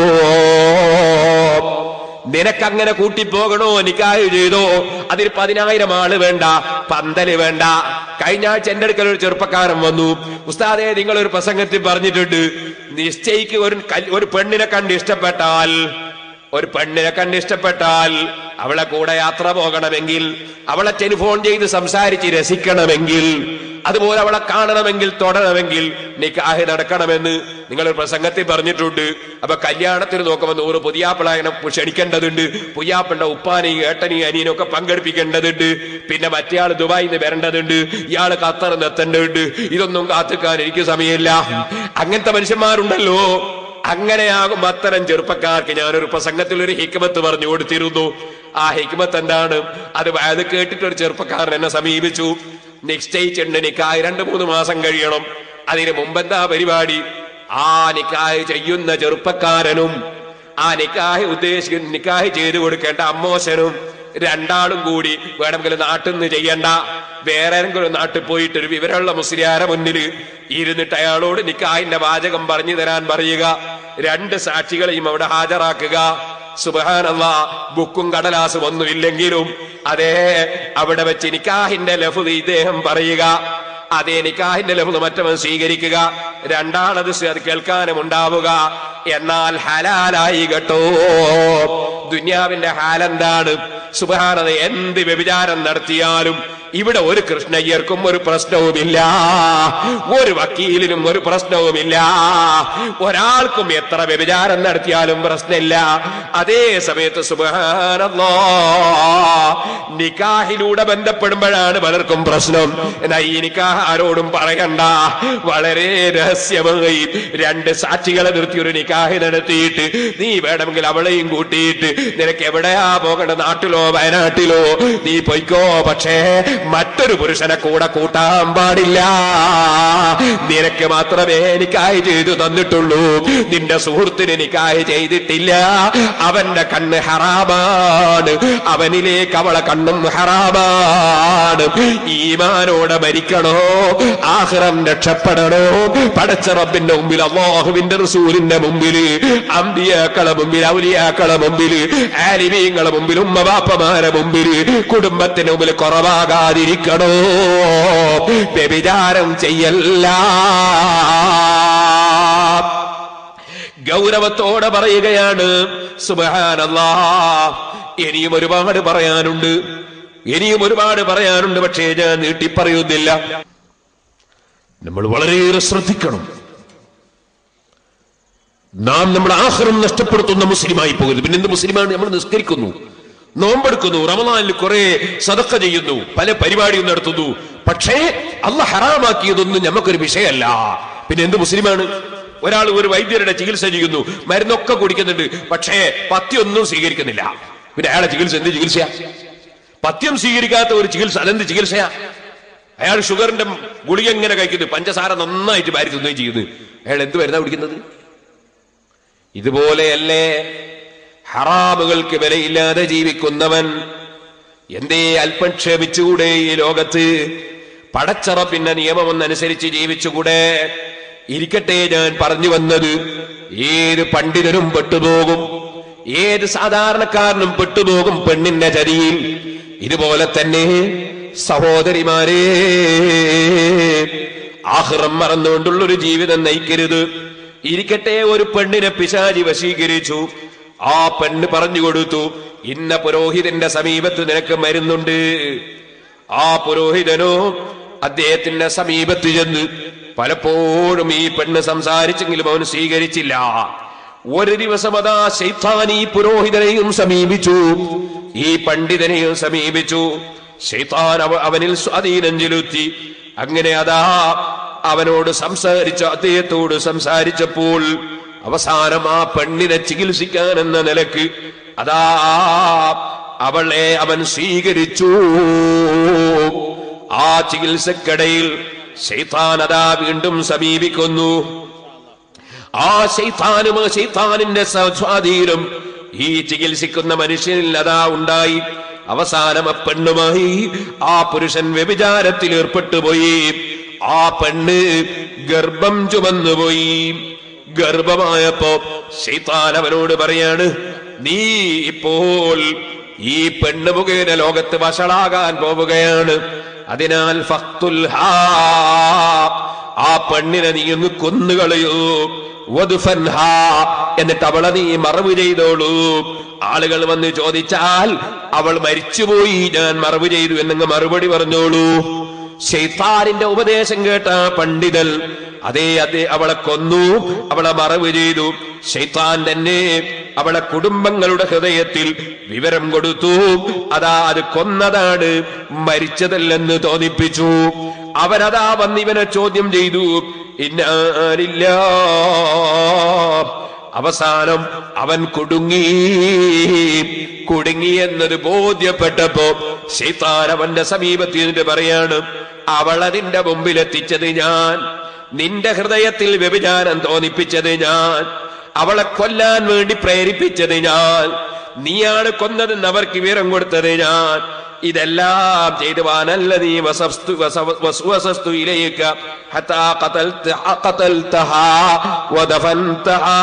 നിനക്കങ്ങനെ കൂട്ടിപ്പോകണോ നിക്കാഹ് ചെയ്തോ അതിൽ പതിനായിരം ആള് വേണ്ട പന്തല് വേണ്ട കഴിഞ്ഞ ആഴ്ച എന്റെ അടുക്കൽ ഒരു ചെറുപ്പക്കാരൻ വന്നു ഉസ്താദെ നിങ്ങൾ ഒരു പ്രസംഗത്തിൽ പറഞ്ഞിട്ടുണ്ട് നിശ്ചയിക്ക് ഒരു കൽ- ഒരു പെണ്ണിനെ കണ്ട് ഇഷ്ടപ്പെട്ടാൽ ഒരു പെണ്ണിനെ കണ്ട് ഇഷ്ടപ്പെട്ടാൽ അവളെ കൂടെ യാത്ര പോകണമെങ്കിൽ അവളെ ടെലിഫോൺ ചെയ്ത് സംസാരിച്ച് രസിക്കണമെങ്കിൽ അതുപോലെ അവളെ കാണണമെങ്കിൽ തൊടണമെങ്കിൽ നിക്കാഹ് നടക്കണമെന്ന് നിങ്ങൾ ഒരു പ്രസംഗത്തിൽ പറഞ്ഞിട്ടുണ്ട് അപ്പൊ കല്യാണത്തിന് നോക്കുമ്പോൾ നൂറ് പുതിയാപ്പിളായനെ ക്ഷണിക്കേണ്ടതുണ്ട് പുയ്യാപ്പിളുടെ ഉപ്പാനെയും ഏട്ടനെയും അനിയനും ഒക്കെ പങ്കെടുപ്പിക്കേണ്ടതുണ്ട് പിന്നെ മറ്റേ ആള് ദുബായിൽ നിന്ന് വരേണ്ടതുണ്ട് ഇയാള് ഖത്തറിന്ന് എത്തേണ്ടതുണ്ട് ഇതൊന്നും കാത്തുക്കാൻ എനിക്ക് സമയമില്ല അങ്ങനത്തെ മനുഷ്യന്മാരുണ്ടല്ലോ അങ്ങനെയാകും അത്തരം ചെറുപ്പക്കാർക്ക് ഞാനൊരു പ്രസംഗത്തിൽ ഒരു ഹിക്മത്ത് പറഞ്ഞു കൊടുത്തിരുന്നു ആ ഹിക്മത്ത് എന്താണ് അത് അത് കേട്ടിട്ട് ഒരു ചെറുപ്പക്കാരൻ എന്നെ സമീപിച്ചു നിശ്ചയിച്ചിട്ടുണ്ട് നിക്കാഹ് രണ്ട് മൂന്ന് മാസം കഴിയണം അതിന് മുമ്പെന്താ പരിപാടി ആ നിക്കാഹ് ചെയ്യുന്ന ചെറുപ്പക്കാരനും ആ നിക്കാഹ് ഉദ്ദേശിക്കുന്ന നിക്കാഹ് ചെയ്തു കൊടുക്കേണ്ട അമ്മോശനും രണ്ടാളും കൂടി വേണമെങ്കിൽ നാട്ടിൽ നിന്ന് ചെയ്യണ്ട വേറെ ഏതെങ്കിലും നാട്ടിൽ പോയിട്ട് ഒരു വിവരമുള്ള മുസ്ലിയാരെ മുന്നിൽ ഇരുന്നിട്ട് അയാളോട് നിക്കാഹിന്റെ വാചകം പറഞ്ഞു തരാൻ പറയുക രണ്ട് സാക്ഷികളെയും അവിടെ ഹാജരാക്കുക സുബഹാനല്ല ബുക്കും കടലാസും ഒന്നുമില്ലെങ്കിലും അതേ അവിടെ വെച്ച് നിക്കാഹിന്റെ ലഫുദ് ഇദ്ദേഹം പറയുക അതേ നിക്കാഹിന്റെ ലഫുദ് മറ്റവൻ സ്വീകരിക്കുക രണ്ടാളത് സ്വ- അത് കേൾക്കാനും ഉണ്ടാവുക എന്നാൽ ഹലാലായി കേട്ടോ ദുന്യാവിന്റെ ഹാലെന്താണ് സുബഹാനത എന്ത് വ്യഭിചാരം നടത്തിയാലും ഇവിടെ ഒരു കൃഷ്ണയ്യർക്കും ഒരു പ്രശ്നവുമില്ല ഒരു വക്കീലിനും ഒരു പ്രശ്നവുമില്ല ഒരാൾക്കും എത്ര വ്യഭിചാരം നടത്തിയാലും പ്രശ്നമില്ല അതേ സമയത്ത് സുബഹാനല്ലോ നിക്കാഹിലൂടെ ബന്ധപ്പെടുമ്പോഴാണ് പലർക്കും പ്രശ്നം എന്നാ ഈ നിക്കാഹ് ആരോടും പറയണ്ട വളരെ രഹസ്യമായി രണ്ട് സാക്ഷികളെ നിർത്തി ഒരു നിക്കാഹ് നടത്തിയിട്ട് നീ വേണമെങ്കിൽ അവളെയും കൂട്ടിയിട്ട് നിനക്ക് എവിടെയാ പോകേണ്ട നാട്ടിലോ വയനാട്ടിലോ നീ പൊയ്ക്കോ പക്ഷേ മറ്റൊരു പുരുഷനെ കൂടെ കൂട്ടാൻ പാടില്ല നിനക്ക് മാത്രമേ എനിക്കായി ചെയ്തു തന്നിട്ടുള്ളൂ നിന്റെ സുഹൃത്തിന് എനിക്കായി ചെയ്തിട്ടില്ല അവന്റെ കണ്ണ് ഹറാമാണ് അവനിലേക്ക് അവളെ കണ്ണും ഹറാമാണ് ഈമാനോടെ മരിക്കണോ ആഹ്റം രക്ഷപ്പെടണോ പടച്ച റബ്ബിന്റെ മുമ്പിൽ അള്ളാഹുവിന്റെ റസൂലിന്റെ മുമ്പിൽ അമ്പിയാക്കളെ മുമ്പിൽ ഔലിയാക്കളെ മുമ്പിൽ ആലിമീങ്ങളെ മുമ്പിൽ ഉമ്മവാപ്പമാരെ മുമ്പിൽ കുടുംബത്തിന് മുമ്പിൽ കുറവാകാതിരിക്കണോ വ്യഭിചാരം ചെയ്യല്ല ഗൗരവത്തോടെ പറയുകയാണ് സുബഹാനല്ലാ ഇനിയും ഒരുപാട് പറയാനുണ്ട് ഇനിയും ഒരുപാട് പറയാനുണ്ട് പക്ഷേ ഞാൻ നീട്ടി പറയുന്നില്ല നമ്മൾ വളരെയേറെ ശ്രദ്ധിക്കണം നാം നമ്മുടെ ആഹ്റം നഷ്ടപ്പെടുത്തുന്ന മുസ്ലിമായി പോകരുത് പിന്നെ എന്ത് മുസ്ലിമാണ് നമ്മൾ നിസ്കരിക്കുന്നു നോമ്പെടുക്കുന്നു റമദാനിൽ കുറെ സതക്ക ചെയ്യുന്നു പല പരിപാടിയും നടത്തുന്നു പക്ഷേ അല്ല ഹറാമാക്കിയതൊന്നും നമുക്കൊരു വിഷയമല്ല പിന്നെ എന്ത് മുസ്ലിമാണ് ഒരാൾ ഒരു വൈദ്യരുടെ ചികിത്സ ചെയ്യുന്നു മരുന്നൊക്കെ കുടിക്കുന്നുണ്ട് പക്ഷേ പത്യൊന്നും സ്വീകരിക്കുന്നില്ല പിന്നെ അയാളെ ചികിത്സ എന്ത് ചികിത്സയാ പത്യം സ്വീകരിക്കാത്ത ഒരു ചികിത്സ അതെന്ത് ചികിത്സയാ അയാൾ ഷുഗറിന്റെ ഗുളിക എങ്ങനെ കഴിക്കുന്നു പഞ്ചസാര നന്നായിട്ട് ഭാര്യ തിന്നുകയും ചെയ്യുന്നു അയാൾ എന്ത് മരുന്നാ കുടിക്കുന്നത് ഇതുപോലെയല്ലേ ഹറാമുകൾക്ക് വിലയില്ലാതെ ജീവിക്കുന്നവൻ എന്തേ അല്പം ക്ഷമിച്ചുകൂടെ ഈ ലോകത്ത് പടച്ചറപ്പിന്റെ നിയമമൊന്നനുസരിച്ച് ജീവിച്ചുകൂടെ ഇരിക്കട്ടെ ഞാൻ പറഞ്ഞു വന്നത് ഏത് പണ്ഡിതനും പെട്ടുപോകും ഏത് സാധാരണക്കാരനും പെട്ടുപോകും പെണ്ണിന്റെ ചതിയിൽ ഇതുപോലെ തന്നെ സഹോദരിമാരെ ആഹ്റം മറന്നുകൊണ്ടുള്ളൊരു ജീവിതം നയിക്കരുത് ഇരിക്കട്ടെ ഒരു പെണ്ണിനെ പിശാചി വശീകരിച്ചു ആ പെണ്ണ് പറഞ്ഞു കൊടുത്തു ഇന്ന പുരോഹിതന്റെ സമീപത്ത് നിനക്ക് മരുന്നുണ്ട് ആ പുരോഹിതനോ അദ്ദേഹത്തിന്റെ സമീപത്ത് ചെന്ന് പലപ്പോഴും ഈ പെണ്ണ് സംസാരിച്ചെങ്കിലും അവൻ സ്വീകരിച്ചില്ല ഒരു ദിവസം അതാ ശൈത്താൻ ഈ പുരോഹിതനെയും സമീപിച്ചു ഈ പണ്ഡിതനെയും സമീപിച്ചു ശൈത്താൻ അവ- അവനിൽ സ്വാധീനം ചെലുത്തി അങ്ങനെ അതാ അവനോട് സംസാരിച്ച അദ്ദേഹത്തോട് സംസാരിച്ചപ്പോൾ അവസാനം ആ പെണ്ണിനെ ചികിത്സിക്കാൻ എന്ന നിലക്ക് അതാ അവളെ അവൻ സ്വീകരിച്ചു ആ ചികിത്സക്കിടയിൽ ശൈത്താൻ അതാ വീണ്ടും സമീപിക്കുന്നു ആ ശൈത്താനും ആ ശൈത്താനിന്റെ സ- സ്വാധീനം ഈ ചികിത്സിക്കുന്ന മനുഷ്യനിൽ അതാ ഉണ്ടായി അവസാനം ആ പെണ്ണുമായി ആ പുരുഷൻ വ്യഭിചാരത്തിൽ ഏർപ്പെട്ടു പോയി ആ പെണ്ണ് ഗർഭം ചുമന്നുപോയി ഗർഭമായപ്പോ ശൈത്താൻ അവനോട് പറയാണ് നീ ഇപ്പോൾ ഈ പെണ്ണ് മുഖേന ലോകത്ത് വഷളാകാൻ പോവുകയാണ് അതിനാൽ ഫഖ്തുൽ ഹാ ആ പെണ്ണിനെ നീ ഒന്ന് കൊന്നുകളയൂ വധുഫൻഹാ എന്നിട്ട് അവളെ നീ മറവ് ചെയ്തോളൂ ആളുകൾ വന്ന് ചോദിച്ചാൽ അവൾ മരിച്ചുപോയി ഞാൻ മറവ് ചെയ്തു എന്നങ്ങ് മറുപടി പറഞ്ഞോളൂ ശൈത്താനിന്റെ ഉപദേശം കേട്ട ആ പണ്ഡിതൻ അതേ അതേ അവളെ കൊന്നു അവളെ മറവ് ചെയ്തു ശൈത്താൻ തന്നെ അവളെ കുടുംബങ്ങളുടെ ഹൃദയത്തിൽ വിവരം കൊടുത്തു അതാ അത് കൊന്നതാണ് മരിച്ചതല്ലെന്ന് തോന്നിപ്പിച്ചു അവരതാ വന്നിവനെ ചോദ്യം ചെയ്തു ഇന്നാലില്ല അവസാനം അവൻ കുടുങ്ങി കുടുങ്ങി എന്നത് ബോധ്യപ്പെട്ടപ്പോ ശൈത്താൻ അവന്റെ സമീപത്ത് എന്നിട്ട് പറയാണ് അവൾ അതിന്റെ മുമ്പിൽ എത്തിച്ചത് ഞാൻ നിന്റെ ഹൃദയത്തിൽ വ്യഭിചാരം തോന്നിപ്പിച്ചത് ഞാൻ അവളെ കൊല്ലാൻ വേണ്ടി പ്രേരിപ്പിച്ചത് ഞാൻ നീയാണ് കൊന്നതെന്ന് അവർക്ക് വിവരം കൊടുത്തത് ഞാൻ ഇതെല്ലാം ചെയ്തുവാനല്ല നീ വസസ്തു വസവ- വസ്വസസ്തു ഇലയിക്ക ഹത്താ ഖതൽത- ഖതൽതഹാ വദഫൻതഹാ.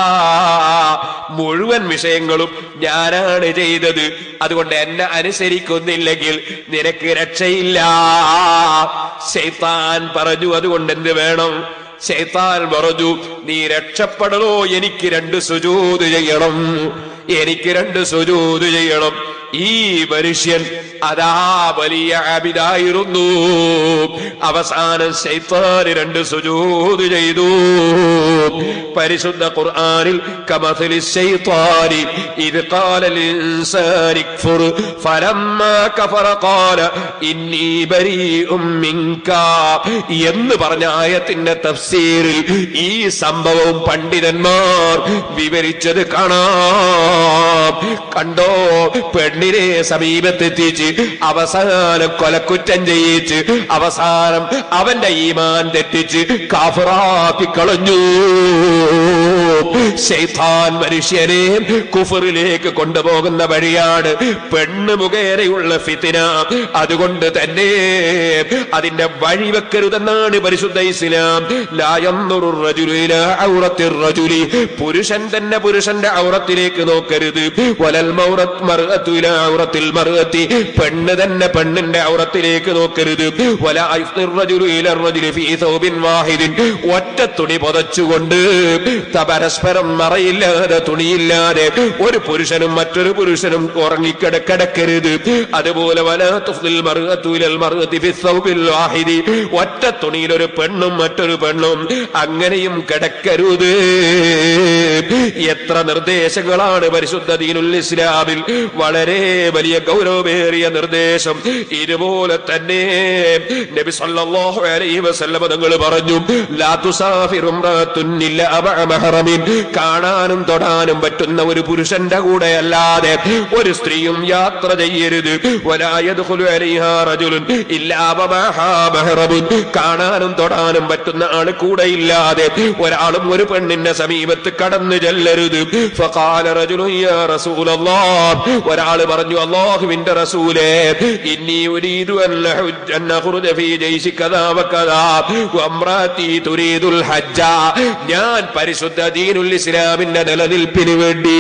മുഴുവൻ വിഷയങ്ങളും ഞാനാണ് ചെയ്തത് അതുകൊണ്ട് എന്നെ അനുസരിക്കുന്നില്ലെങ്കിൽ നിനക്ക് രക്ഷയില്ല ശൈത്താൻ പറഞ്ഞു അതുകൊണ്ട് എന്ത് വേണം ശൈത്താൻ പറഞ്ഞു നീ രക്ഷപ്പെടണോ എനിക്ക് രണ്ട് സുജൂത് ചെയ്യണം എനിക്ക് രണ്ട് സുജൂത് ചെയ്യണം ഈ മനുഷ്യൻ അതാ വലിയ ആബിദായിരുന്നു അവസാനം ശൈത്താന് രണ്ട് സുജൂത് ചെയ്തു പരിശുദ്ധ ഖുർആനിൽ കമഥലി ശൈത്താനി ഇത് ഖാല ലിൻസാനി ക്ഫുർ ഫലമ്മാ കഫറ ഖാല ഇന്നി ബരീഉം മിൻക എന്ന് പറഞ്ഞ ആയത്തിന്റെ തഫ്സീറിൽ ഈ സംഭവം പണ്ഡിതന്മാർ വിവരിച്ചത് കാണാം കണ്ടോ പെണ്ണിന് പെണ്ണിനെ സമീപത്തെത്തിച്ച് അവസാനം കൊലക്കുറ്റം ചെയ്യിച്ച് അവസാനം അവന്റെ ഈമാൻ തെറ്റിച്ച് കാഫറാക്കി കളഞ്ഞു ശൈത്താൻ മനുഷ്യനെ കുഫറിലേക്ക് കൊണ്ടുപോകുന്ന വഴിയാണ് പെണ്ണ് മുഖേനയുള്ള ഫിത്തിന അതുകൊണ്ട് തന്നെ അതിന്റെ വഴി വെക്കരുതെന്നാണ് പരിശുദ്ധ ഇസ്ലാം ലായന്നുറു റജുലു ഇലാ ഔറത്തി റജുലി പുരുഷൻ തന്നെ പുരുഷന്റെ ഔറത്തിലേക്ക് നോക്കരുത് വലൽ മൗറത്ത് മർഅത്തു ഇലാ ഔറത്തിൽ മർഅത്തി പെണ്ണ് തന്നെ പെണ്ണിന്റെ ഔറത്തിലേക്ക് നോക്കരുത് വലാ യുഫ്തിർ റജുലു ഇലാ റജുലി ഫീ സൗബിൻ വാഹിദിൻ ഒറ്റ തുണി പുതച്ചുകൊണ്ട് ത- പരസ്പരം മറയില്ലാതെ തുണിയില്ലാതെ ഒരു പുരുഷനും മറ്റൊരു പുരുഷനും ഉറങ്ങിക്കിട കിടക്കരുത് അതുപോലെ വലാ തുഫ്ദിൽ മർഅത്തു ഇലൽ മർഅത്തി ഫീ സൗബിൽ വാഹിദി ഒറ്റ തുണിയിൽ ഒരു പെണ്ണും മറ്റൊരു പെണ്ണും അങ്ങനെയും കിടക്കരുത് എത്ര നിർദ്ദേശങ്ങളാണ് പരിശുദ്ധ ദീനുൽ ഇസ്ലാമിൽ വളരെ വലിയ ഗൗരവമേറിയ നിർദ്ദേശം ഇതുപോലെ തന്നെ നബി സല്ലല്ലാഹു അലൈഹി വസല്ലമ തങ്ങൾ പറഞ്ഞു ലാ തുസാഫിറു ഇംറഅത്തുൻ ഇല്ലാ മഅ മഹ്റമിൻ കാണാനും തൊടാനും പറ്റുന്ന ഒരു പുരുഷന്റെ കൂടെ അല്ലാതെ ഒരു സ്ത്രീയും യാത്ര ചെയ്യരുത് വലാ യദ്ഖുലു അലൈഹാ റജുലുൻ ഇല്ലാ വമഅഹാ മഹ്റമുൻ കാണാനും തൊടാനും പറ്റുന്ന ആള് കൂടെ ഇല്ലാതെ ഒരാളും ഒരു പെണ്ണിന്റെ സമീപത്ത് കടന്നു ചെല്ലരുത് ഫഖാല റജുലുൻ യാ റസൂലല്ലാഹ് ഒരാള് പറഞ്ഞു അല്ലാഹുവിന്റെ റസൂലേ ഇന്നി ഉരീദു അൻ അഹുജ്ജ അൻ അഖ്റുജ ഫീ ജയ്ശി കദാ വകദാ വംറാത്തി തുരീദുൽ ഹജ്ജ ഞാൻ പരിശുദ്ധ ദീനുൽ ഇസ്ലാമിന്റെ നിലനിൽപ്പിന് വേണ്ടി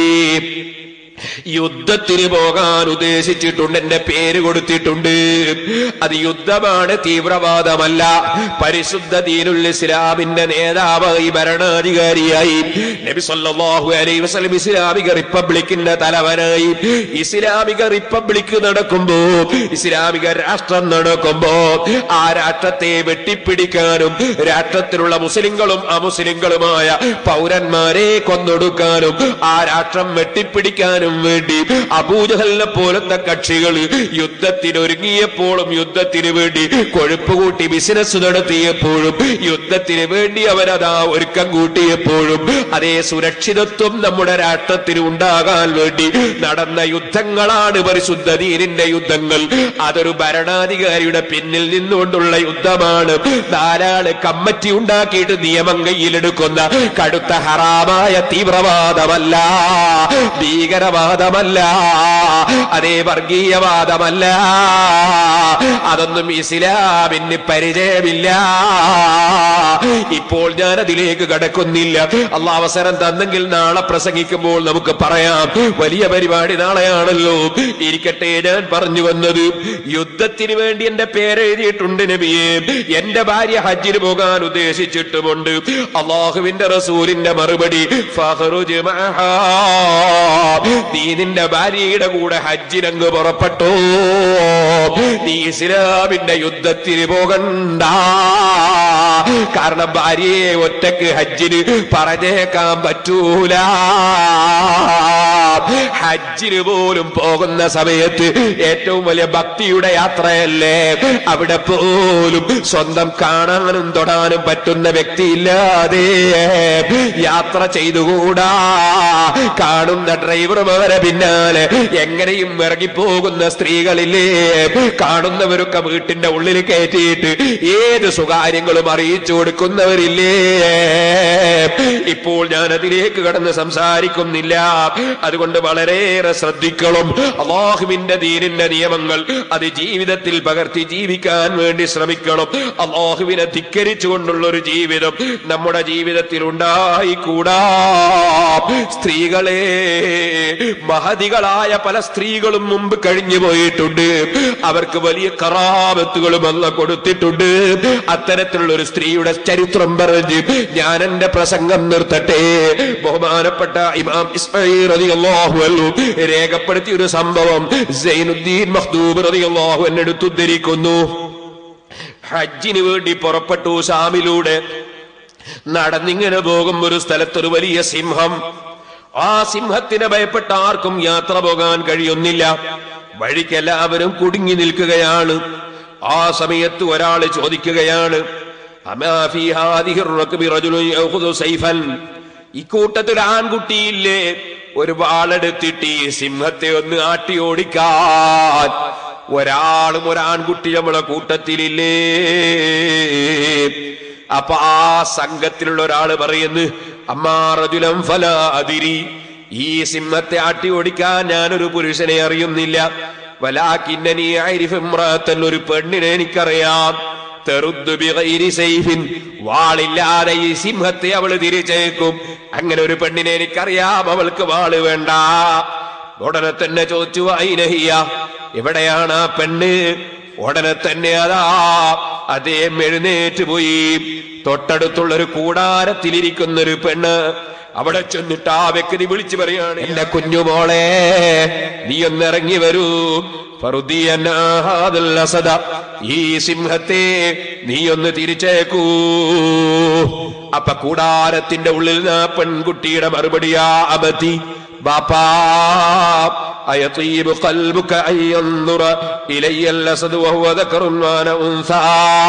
യുദ്ധത്തിന് പോകാൻ ഉദ്ദേശിച്ചിട്ടുണ്ട് എന്റെ പേര് കൊടുത്തിട്ടുണ്ട് അത് യുദ്ധമാണ് തീവ്രവാദമല്ല പരിശുദ്ധ ദീനുൽ ഇസ്ലാമിന്റെ നേതാവായി ഭരണാധികാരിയായി നബി സല്ലല്ലാഹു അലൈഹി വസല്ലം ഇസ്ലാമിക റിപ്പബ്ലിക്കിന്റെ തലവനായി ഇസ്ലാമിക റിപ്പബ്ലിക് നടക്കുമ്പോ ഇസ്ലാമിക രാഷ്ട്രം നടക്കുമ്പോ ആ രാഷ്ട്രത്തെ വെട്ടിപ്പിടിക്കാനും രാഷ്ട്രത്തിലുള്ള മുസ്ലിങ്ങളും അമുസ്ലിങ്ങളുമായ പൗരന്മാരെ കൊന്നൊടുക്കാനും ആ രാഷ്ട്രം വെട്ടിപ്പിടിക്കാനും വേണ്ടി അബൂജഹലിനെ പോലത്തെ കക്ഷികൾ യുദ്ധത്തിന് ഒരുങ്ങിയപ്പോഴും യുദ്ധത്തിന് വേണ്ടി കൊഴുപ്പ് കൂട്ടി ബിസിനസ് നടത്തിയപ്പോഴും യുദ്ധത്തിന് വേണ്ടി അവരതാ ഒരുക്കം കൂട്ടിയപ്പോഴും അതേ സുരക്ഷിതത്വം നമ്മുടെ രാഷ്ട്രത്തിന് ഉണ്ടാകാൻ വേണ്ടി നടന്ന യുദ്ധങ്ങളാണ് പരിശുദ്ധ ദീനിന്റെ യുദ്ധങ്ങൾ അതൊരു ഭരണാധികാരിയുടെ പിന്നിൽ നിന്നുകൊണ്ടുള്ള യുദ്ധമാണ് ധാരാള് കമ്മിറ്റി ഉണ്ടാക്കിയിട്ട് നിയമം കയ്യിലെടുക്കുന്ന കടുത്ത ഹറാമായ തീവ്രവാദമല്ല ഭീകരവാദമല്ല അതേ വർഗീയവാദമല്ല അതൊന്നും ഇസ്ലാമിന് പരിചയമില്ല ഇപ്പോൾ ഞാൻ അതിലേക്ക് കടക്കുന്നില്ല അല്ല അവസരം തന്നെങ്കിൽ നാളെ പ്രസംഗിക്കുമ്പോൾ നമുക്ക് പറയാം വലിയ പരിപാടി നാളെയാണല്ലോ ഇരിക്കട്ടെ ഞാൻ പറഞ്ഞു വന്നത് യുദ്ധത്തിന് വേണ്ടി എന്റെ പേരെഴുതിയിട്ടുണ്ട് നബിയെ എന്റെ ഭാര്യ ഹജ്ജിന് പോകാൻ ഉദ്ദേശിച്ചിട്ടുമുണ്ട് അള്ളാഹുവിന്റെ റസൂലിന്റെ മറുപടി ഫഖ്റുജ് മഅഹാ. നീ നിന്റെ ഭാര്യയുടെ കൂടെ ഹജ്ജിനങ്ങ് പുറപ്പെട്ടു നീ ഇസ്ലാമിന്റെ യുദ്ധത്തിന് പോകണ്ട കാരണം ഭാര്യയെ ഒറ്റക്ക് ഹജ്ജിന് പറഞ്ഞേക്കാൻ പറ്റൂല ഹജ്ജിന് പോലും പോകുന്ന സമയത്ത് ഏറ്റവും വലിയ ഭക്തിയുടെ യാത്രയല്ലേ അവിടെ പോലും സ്വന്തം കാണാനും തൊടാനും പറ്റുന്ന വ്യക്തിയില്ലാതെ യാത്ര ചെയ്തുകൂടാ കാണുന്ന ഡ്രൈവർമാരെ പിന്നാലെ എങ്ങനെയും ഇറങ്ങിപ്പോകുന്ന സ്ത്രീകളില്ലേ കാണുന്നവരൊക്കെ വീട്ടിന്റെ ഉള്ളിൽ കയറ്റിയിട്ട് ഏത് സുകാര്യങ്ങളും അറിയിച്ചു കൊടുക്കുന്നവരില്ലേ ഇപ്പോൾ ഞാൻ അതിലേക്ക് കടന്ന് സംസാരിക്കുന്നില്ല അതുകൊണ്ട് വളരെയേറെ ശ്രദ്ധിക്കണം അള്ളാഹുവിന്റെ ദീനിന്റെ നിയമങ്ങൾ അത് ജീവിതത്തിൽ പകർത്തി ജീവിക്കാൻ വേണ്ടി ശ്രമിക്കണം അള്ളാഹുവിനെ ധിക്കരിച്ചുകൊണ്ടുള്ള ഒരു ജീവിതം നമ്മുടെ ജീവിതത്തിൽ ഉണ്ടായിക്കൂടാ സ്ത്രീകളെ മഹതികളായ പല സ്ത്രീകളും മുമ്പ് കഴിഞ്ഞു പോയിട്ടുണ്ട് അവർക്ക് വലിയ കറാമത്തുകളും അല്ല കൊടുത്തിട്ടുണ്ട് അത്തരത്തിലുള്ള ഒരു സ്ത്രീയുടെ ചരിത്രം പറഞ്ഞ് ഞാൻ എന്റെ പ്രസംഗം നിർത്തട്ടെ ബഹുമാനപ്പെട്ട ഇമാം ഇസ്മായിൽ റളിയല്ലാഹു അൻഹു രേഖപ്പെടുത്തിയ ഒരു സംഭവം സൈനുദ്ദീൻ മഖ്ദൂബ് റളിയല്ലാഹു അൻഹു എടുത്തുദ്ധരിക്കുന്നു ഹജ്ജിന് വേണ്ടി പുറപ്പെട്ടു ഷാമിലൂടെ നടന്നിങ്ങനെ പോകും ഒരു സ്ഥലത്തൊരു വലിയ സിംഹം ആ സിംഹത്തിനെ ഭയപ്പെട്ട ആർക്കും യാത്ര പോകാൻ കഴിയുന്നില്ല വഴിക്ക് എല്ലാവരും കുടുങ്ങി നിൽക്കുകയാണ് ആ സമയത്ത് ഒരാൾ ചോദിക്കുകയാണ് "അമാ ഫീ ഹാദിഹി الركب رجل يأخذ سيفا?" ഇക്കൂട്ടത്തിൽ ആൺകുട്ടിയില്ലേ ഒരു വാളെടുത്തിട്ട് ഈ സിംഹത്തെ ഒന്ന് ആട്ടി ഓടിക്കാൻ ഒരാളും ഒരാൺകുട്ടി നമ്മളെ കൂട്ടത്തിലില്ലേ അപ്പൊ ആ സംഘത്തിലുള്ള ഒരാള് പറയുന്നു അമ്മാറജുലം ഫല അതിരി ഈ സിംഹത്തെ ആട്ടി ഓടിക്കാൻ ഞാനൊരു പുരുഷനെ അറിയുന്നില്ല വലാക്കിന്നനി ആരിഫ് ഇമ്രാത്തൻ ഒരു പെണ്ണിനെ എനിക്കറിയാം തെറുദ്ദു ബിഗൈരി സൈഫിൻ വാളില്ലാതെ ഈ സിംഹത്തെ അവള് തിരിച്ചേക്കും അങ്ങനെ ഒരു പെണ്ണിനെ എനിക്കറിയാം അവൾക്ക് വാള് വേണ്ട ഉടനെ തന്നെ ചോദിച്ചു ഐനഹിയ എവിടെയാണ് ആ പെണ്ണ് ഉടനെ തന്നെ അതാ അദ്ദേഹം എഴുന്നേറ്റ് പോയി തൊട്ടടുത്തുള്ള ഒരു കൂടാരത്തിലിരിക്കുന്ന ഒരു പെണ്ണ് അവിടെ ചെന്നിട്ട് ആ വ്യക്തി വിളിച്ചു പറയാണ് എന്റെ കുഞ്ഞുമോളെ നീ ഒന്ന് ഇറങ്ങി വരൂ ഫറുദിയനാഹാദുൽ അസദ. ഈ സിംഹത്തെ നീ ഒന്ന് തിരിച്ചേക്കൂ അപ്പൊ കൂടാരത്തിന്റെ ഉള്ളിൽ നിന്ന് ആ പെൺകുട്ടിയുടെ മറുപടിയാ അബതി ബാപ്പാ أيطيب قلبك أن ينظر إلي الأسد وهو ذكر وأنا أنثى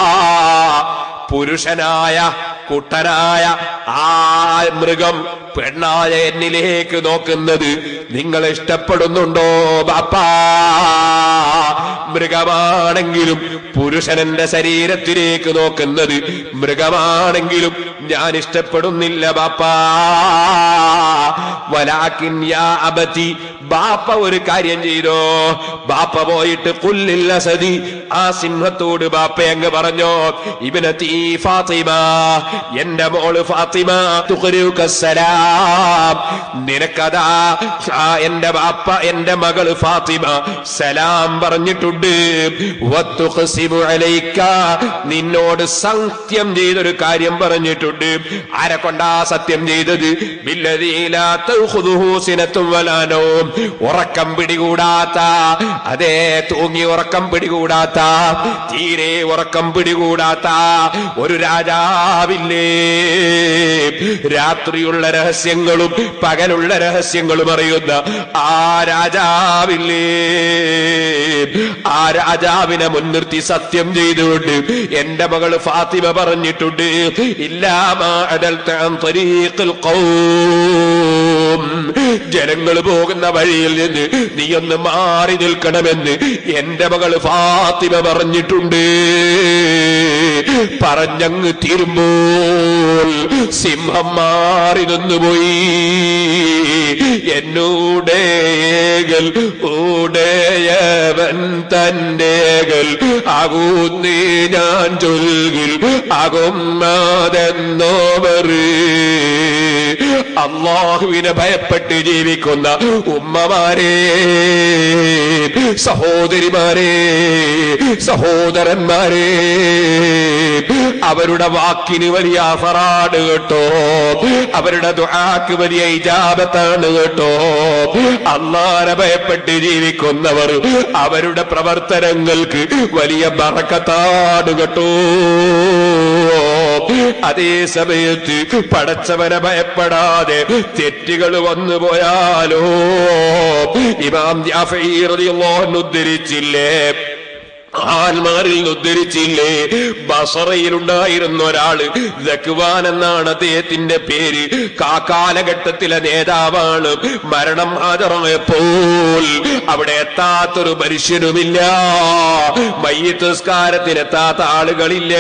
പുരുഷനായ കുട്ടനായ ആ മൃഗം പെണ്ണായ എന്നിലേക്ക് നോക്കുന്നത് നിങ്ങൾ ഇഷ്ടപ്പെടുന്നുണ്ടോ ബാപ്പാ മൃഗമാണെങ്കിലും പുരുഷനന്റെ ശരീരത്തിലേക്ക് നോക്കുന്നത് മൃഗമാണെങ്കിലും ഞാൻ ഇഷ്ടപ്പെടുന്നില്ല ബാപ്പാ വലാക്കിൻ യാ അബതി ബാപ്പ ഒരു കാര്യം ചെയ്തോ ബാപ്പ പോയിട്ട് പുല്ലില്ല സതി ആ സിംഹത്തോട് ബാപ്പ അങ്ങ് പറഞ്ഞോ ഇവനത്തി ഫാത്തിമ എന്റെ മോള് ഫാത്തിമ തുഖരുക സലാം നിനക്കതാ ആ എന്റെ ബാപ്പ എന്റെ മകള് ഫാത്തിമ സലാം പറഞ്ഞിട്ടുണ്ട് വത്തുഖ്സിമു അലൈക നിന്നോട് സത്യം ചെയ്തൊരു കാര്യം പറഞ്ഞിട്ടുണ്ട് ആരെ കൊണ്ടാ സത്യം ചെയ്തത് ബില്ലദീ ലാ തഖുദുഹു സിനത്തും വലാ നൗം ഉറക്കം പിടികൂടാത്ത അതേ തൂങ്ങി ഉറക്കം പിടികൂടാത്ത തീരെ ഉറക്കം പിടികൂടാത്ത ഒരു രാജാവില്ലേ രാത്രിയുള്ള രഹസ്യങ്ങളും പകലുള്ള രഹസ്യങ്ങളും അറിയുന്ന ആ രാജാവില്ലേ ആ രാജാവിനെ മുൻനിർത്തി സത്യം ചെയ്തുകൊണ്ട് എന്റെ മകള് ഫാത്തിമ പറഞ്ഞിട്ടുണ്ട് ഇല്ലാമാ ജനങ്ങൾ പോകുന്ന വഴിയിൽ നിന്ന് നീ ഒന്ന് മാറി നിൽക്കണമെന്ന് എന്റെ മകള് ഫാത്തിമ പറഞ്ഞിട്ടുണ്ട് പറഞ്ഞങ്ങ് തീരുമ്പോൾ സിംഹം മാറി നിന്നുപോയി എന്നൂടേകൽ ഊടയവൻ തന്റേകൽ ആകൂന്നേ ഞാൻ ചൊൽകിൽ ആകുന്നതെന്നോവർ അള്ളാഹുവിനെ ഭയപ്പെട്ട് ജീവിക്കുന്ന ഉമ്മമാരെ സഹോദരിമാരെ സഹോദരന്മാരെ അവരുടെ വാക്കിന് വലിയ അഫറാണ് കേട്ടോ അവരുടെ ദുആക്ക് വലിയ ഇജാബത്താണ് കേട്ടോ അള്ളാനെ ഭയപ്പെട്ട് ജീവിക്കുന്നവർ അവരുടെ പ്രവർത്തനങ്ങൾക്ക് വലിയ ബറക്കത്താണ് കേട്ടോ അതേ സമയത്ത് പടച്ചവനെ ഭയപ്പെടാതെ തെറ്റുകൾ വന്നു പോയാലോ ഇമാം ജാഫഈ റളിയല്ലാഹു അൻഹു ഉദ്ധരിച്ചില്ലേ ആൽമാരിൽ നിന്ന് ഉദ്ധരിച്ചില്ലേ ബസറയിലുണ്ടായിരുന്ന ഒരാള് ദക്വാൻ എന്നാണ് അദ്ദേഹത്തിന്റെ പേര് കാകാലഘട്ടത്തിലെ നേതാവാണ് മരണം ഹാജറായപ്പോൾ അവിടെ എത്താത്തൊരു മനുഷ്യനുമില്ല മയ്യത്തസ്കാരത്തിന് എത്താത്ത ആളുകളില്ല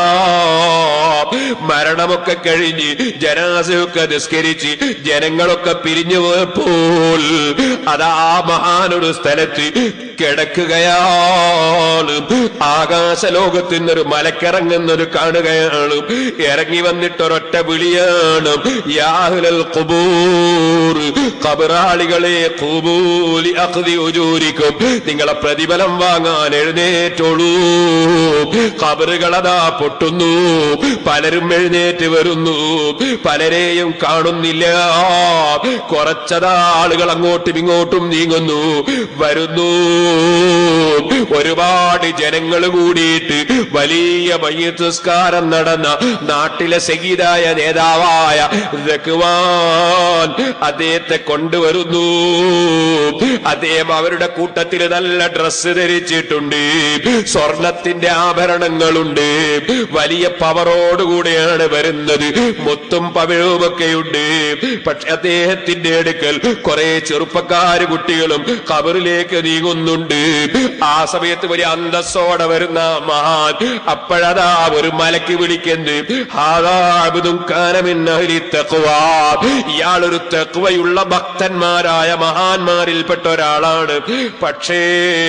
മരണമൊക്കെ കഴിഞ്ഞ് ജനാസയൊക്കെ നിസ്കരിച്ച് ജനങ്ങളൊക്കെ പിരിഞ്ഞു പോയപ്പോൾ അതാ മഹാനൊരു സ്ഥലത്ത് കിടക്കുകയാണ് ആകാശലോകത്തിൽ ഒരു മലക്കിറങ്ങുന്നൊരു കാണുകയാണ് ഇറങ്ങി വന്നിട്ട് ഒരൊറ്റ വിളിയാണ് യാഹുലൽ ഖുബൂർ ഖബറാളികളെ ഖുബൂലി അഖ്ദി ഉജൂരിക്കും നിങ്ങളെ പ്രതിഫലം വാങ്ങാൻ എഴുന്നേറ്റോളൂ ഖബറുകളതാ പൊട്ടുന്നു പലരും എഴുന്നേറ്റ് വരുന്നു പലരെയും കാണുന്നില്ല കുറച്ചതാ ആളുകൾ അങ്ങോട്ടും ഇങ്ങോട്ടും നീങ്ങുന്നു വരുന്നു ഒരുപാട് ഒരുപാട് ജനങ്ങൾ കൂടിയിട്ട് വലിയ മയ്യത്തുസ്കാരം നടന്ന നാട്ടിലെ സഗീതായ നേതാവായ ദക്വാൻ അദ്ദേഹത്തെ കൊണ്ടുവരുന്നു അദ്ദേഹം അവരുടെ കൂട്ടത്തിൽ നല്ല ഡ്രസ്സ് ധരിച്ചിട്ടുണ്ട് സ്വർണത്തിന്റെ ആഭരണങ്ങളുണ്ട് വലിയ പവറോടുകൂടിയാണ് വരുന്നത് മുത്തും പവിഴവുമൊക്കെയുണ്ട് പക്ഷെ അദ്ദേഹത്തിന്റെ അടുക്കൽ കുറെ ചെറുപ്പക്കാര് കുട്ടികളും കബറിലേക്ക് നീങ്ങുന്നുണ്ട് ആ സമയത്ത് വലിയ അന്തസ്സോടെ വരുന്ന മഹാൻ അപ്പോഴതാ ഒരു മലക്ക് വിളിക്കുന്നത് ഹാദാബുദും കാനമിന്നഹലി തഖ്വ ഇയാളൊരു തെക്കുവയുള്ള ഭക്തന്മാരായ മഹാന്മാരിൽപ്പെട്ട ഒരാളാണ് പക്ഷേ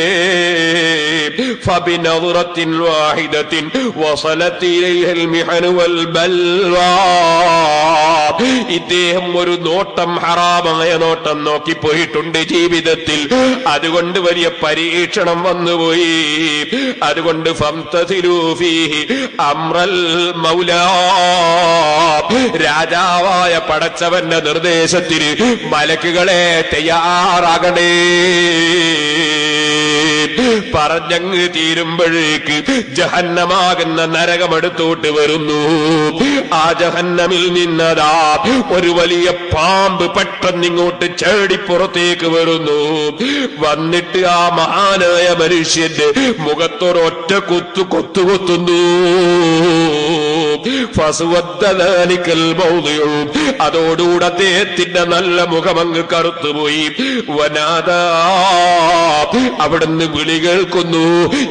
ഫബിനദറത്തിൻ വാഹിദത്തിൻ വസലത്ത് ഇലൈഹൽ മിഹനു വൽ ബൽവാ ഇദ്ദേഹം ഒരു നോട്ടം ഹറാമായ നോട്ടം നോക്കിപ്പോയിട്ടുണ്ട് ജീവിതത്തിൽ അതുകൊണ്ട് വലിയ പരീക്ഷണം വന്നുപോയി അതുകൊണ്ട് ഫംതസിലൂ ഫീഹി അമ്രൽ മൗലാ രാജാവായ പടച്ചവന്റെ നിർദ്ദേശത്തിന് മലക്കുകളെ തയ്യാറാകണേ പറഞ്ഞങ്ങ് തീരുമ്പോഴേക്ക് ജഹന്നമാകുന്ന നരകമെടുത്തോട്ട് വരുന്നു ആ ജഹന്നമിൽ നിന്നതാ ഒരു വലിയ പാമ്പ് പെട്ടെന്ന് ഇങ്ങോട്ട് ചേടി പുറത്തേക്ക് വരുന്നു വന്നിട്ട് ആ മഹാനായ മനുഷ്യന്റെ മുഖത്തൊരൊറ്റ കുത്തു കൊത്തു കൊത്തുന്നു ഫസുവദ്ദാലിക്കൽ മൗദിഉ. അതോടുകൂടെ അദ്ദേഹത്തിന്റെ നല്ല മുഖമങ്ങ് കറുത്തുപോയി വനാദാ അവിടുന്ന് വിളി കേൾക്കുന്നു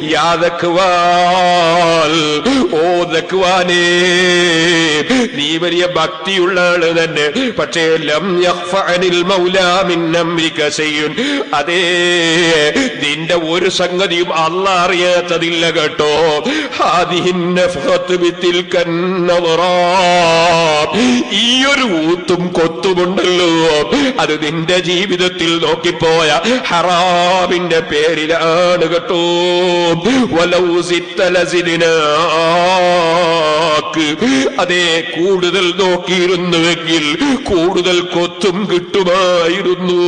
യാദക്വാൽ ഓ ദക്വാനേ നീ വലിയ ഭക്തിയുള്ള ആള് തന്നെ പക്ഷേ ലം യഖ്ഫഅനിൽ മൗലാ മിൻ അംരിക ശൈഉൻ അതേ നിന്റെ ഒരു സംഗതിയും അല്ല അറിയാത്തതില്ല കേട്ടോ ഹാദിഹിൻ നഫ്ഖത്ത് ബിത്തിൽക്കൻ നളറാ. ഈ ഒരു ഊത്തും കൊത്തുമുണ്ടല്ലോ അത് നിന്റെ ജീവിതത്തിൽ നോക്കിപ്പോയ ഹറാമിന്റെ പേരിലാണ് കേട്ടോ വലൗ സിത്തലസിനാക്ക് അതേ കൂടുതൽ നോക്കിയിരുന്നുവെങ്കിൽ കൂടുതൽ കൊത്തും കിട്ടുമായിരുന്നു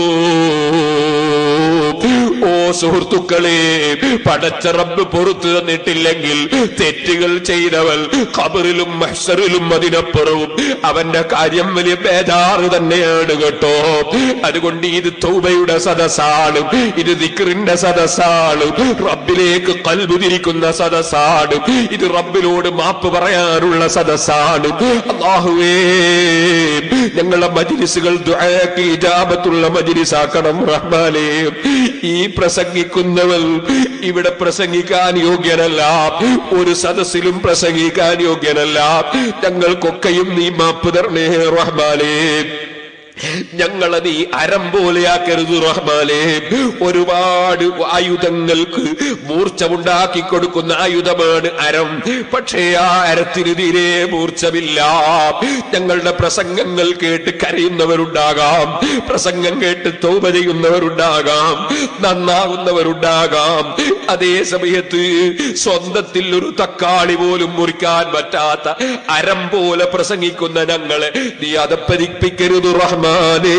ഓ സുഹൃത്തുക്കളെ പടച്ച റബ്ബ് പുറത്തു തന്നിട്ടില്ലെങ്കിൽ തെറ്റുകൾ ചെയ്തവൾ ഖബറിലും മഹ്സറിലും അതിനപ്പുറവും അവന്റെ കാര്യം വലിയ ബേജാറ് തന്നെയാണ് കേട്ടോ അതുകൊണ്ട് ഇത് തൗബയുടെ സദസ്സാണ് ഇത് ദിക്റിന്റെ സദസ്സാണ് റബ്ബിലേക്ക് കൽബു തിരിക്കുന്ന സദസ്സാണ് ഇത് റബ്ബിനോട് മാപ്പ് പറയാനുള്ള സദസ്സാണ് അള്ളാഹുവേ ഞങ്ങളെ മജിലിസുകൾ ദുആക്ക് ഇജാബത്തുള്ള മജിലിസാക്കണം റഹ്മാനേ ഈ പ്രസംഗിക്കുന്നവർ ഇവിടെ പ്രസംഗിക്കാൻ യോഗ്യനല്ല ഒരു സദസ്സിലും പ്രസംഗിക്കാൻ യോഗ്യനല്ല ഞങ്ങൾക്കൊക്കെയും നീ മാപ്പ് തരണേ റഹ്മാനേ ഞങ്ങളെ നീ അരം പോലെയാക്കരുത് റഹ്മാനെ ഒരുപാട് ആയുധങ്ങൾക്ക് മൂർച്ച ഉണ്ടാക്കി കൊടുക്കുന്ന ആയുധമാണ് അരം പക്ഷേ ആ അരത്തിന് തീരെ മൂർച്ചമില്ല ഞങ്ങളുടെ പ്രസംഗങ്ങൾ കേട്ട് കരയുന്നവരുണ്ടാകാം പ്രസംഗം കേട്ട് തോപ ചെയ്യുന്നവരുണ്ടാകാം നന്നാകുന്നവരുണ്ടാകാം അതേ സമയത്ത് സ്വന്തത്തിൽ ഒരു തക്കാളി പോലും മുറിക്കാൻ പറ്റാത്ത അരം പോലെ പ്രസംഗിക്കുന്ന ഞങ്ങളെ നീ അതപ്പതിപ്പിക്കരുത് റഹ്മാനേ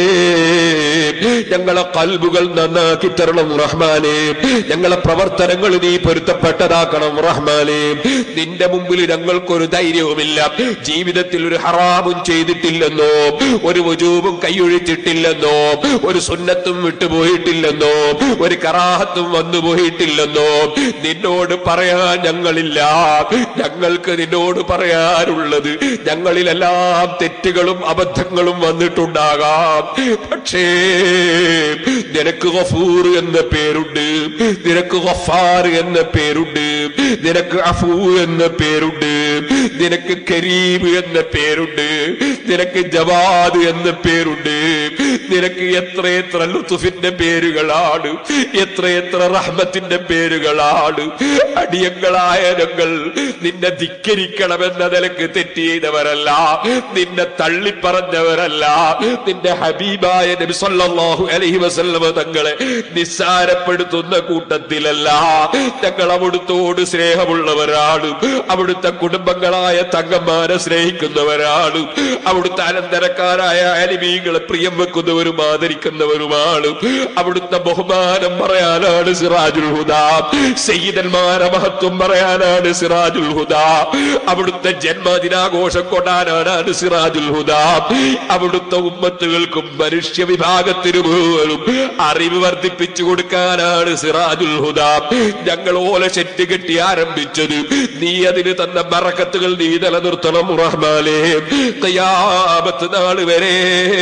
ഞങ്ങളെ കൽബുകൾ നന്നാക്കി തരണം റഹ്മാനേ ഞങ്ങളെ പ്രവർത്തനങ്ങൾ നീ പൊരുത്തപ്പെട്ടതാക്കണം റഹ്മാനേ നിന്റെ മുമ്പിൽ ഞങ്ങൾക്കൊരു ധൈര്യവുമില്ല ജീവിതത്തിൽ ഒരു ഹറാമും ചെയ്തിട്ടില്ലെന്നോ ഒരു വുജൂബും കൈയൊഴിച്ചിട്ടില്ലെന്നോ ഒരു സുന്നത്തും വിട്ടുപോയിട്ടില്ലെന്നോ ഒരു കറാഹത്തും വന്നുപോയിട്ടില്ലെന്നോ നിന്നോട് പറയാൻ ഞങ്ങളില്ല ഞങ്ങൾക്ക് നിന്നോട് പറയാനുള്ളത് ഞങ്ങളിലെല്ലാം തെറ്റുകളും അബദ്ധങ്ങളും വന്നിട്ടുണ്ടാകാം പക്ഷേ നിനക്ക് ഗഫൂർ എന്ന പേരുണ്ട് നിനക്ക് ഗഫാർ എന്ന പേരുണ്ട് നിനക്ക് അഫൂ എന്ന പേരുണ്ട് നിനക്ക് കരീം എന്ന പേരുണ്ട് നിനക്ക് ജവാദ് എന്ന പേരുണ്ട് നിനക്ക് എത്ര എത്ര ലുത്തുഫിന്റെ പേരുകളാണ് എത്ര എത്ര റഹ്മത്തിന്റെ പേരുകളാണ് അടിയങ്ങളായ ഞങ്ങൾ നിന്നെ ധിക്കരിക്കണമെന്ന നിലക്ക് തെറ്റ് ചെയ്തവരല്ല നിന്നെ തള്ളിപ്പറഞ്ഞവരല്ല നിന്റെ ഹബീബായ നബി സല്ലല്ലാഹു അലൈഹി വസല്ലമ തങ്ങളെ നിസ്സാരപ്പെടുത്തുന്ന കൂട്ടത്തിലല്ല ഞങ്ങൾ അവിടുത്തോട് സ്നേഹമുള്ളവരാണ് അവിടുത്തെ കുടുംബങ്ങളായ തങ്ങന്മാരെ സ്നേഹിക്കുന്നവരാണ് അവിടുത്തെ അനന്തരക്കാരായ അലിമീങ്ങളെ പ്രിയം വെക്കുന്ന ബഹുമാനിക്കുന്നവരും ആദരിക്കുന്നവരുമാണ് അവിടുത്തെ ബഹുമാനം പറയാനാണ് സിറാജുൽ ഹുദ സയ്യിദന്മാരെ മഹത്വം പറയാനാണ് സിറാജുൽ ഹുദ അവിടുത്തെ ജന്മദിനാഘോഷം കൊണ്ടാനാണ് സിറാജുൽ ഹുദ അവിടുത്തെ ഉമ്മത്തുകൾക്കും മനുഷ്യ വിഭാഗത്തിനു പോലും അറിവ് വർദ്ധിപ്പിച്ചു കൊടുക്കാനാണ് സിറാജുൽ ഹുദ ഞങ്ങൾ ഓല ചെറ്റ് കെട്ടി ആരംഭിച്ചത് നീ അതിന് തന്ന ബറക്കത്തുകൾ നീ നിലനിർത്തണം റഹ്മാലേ ഖിയാമത്ത് നാൾ വരെ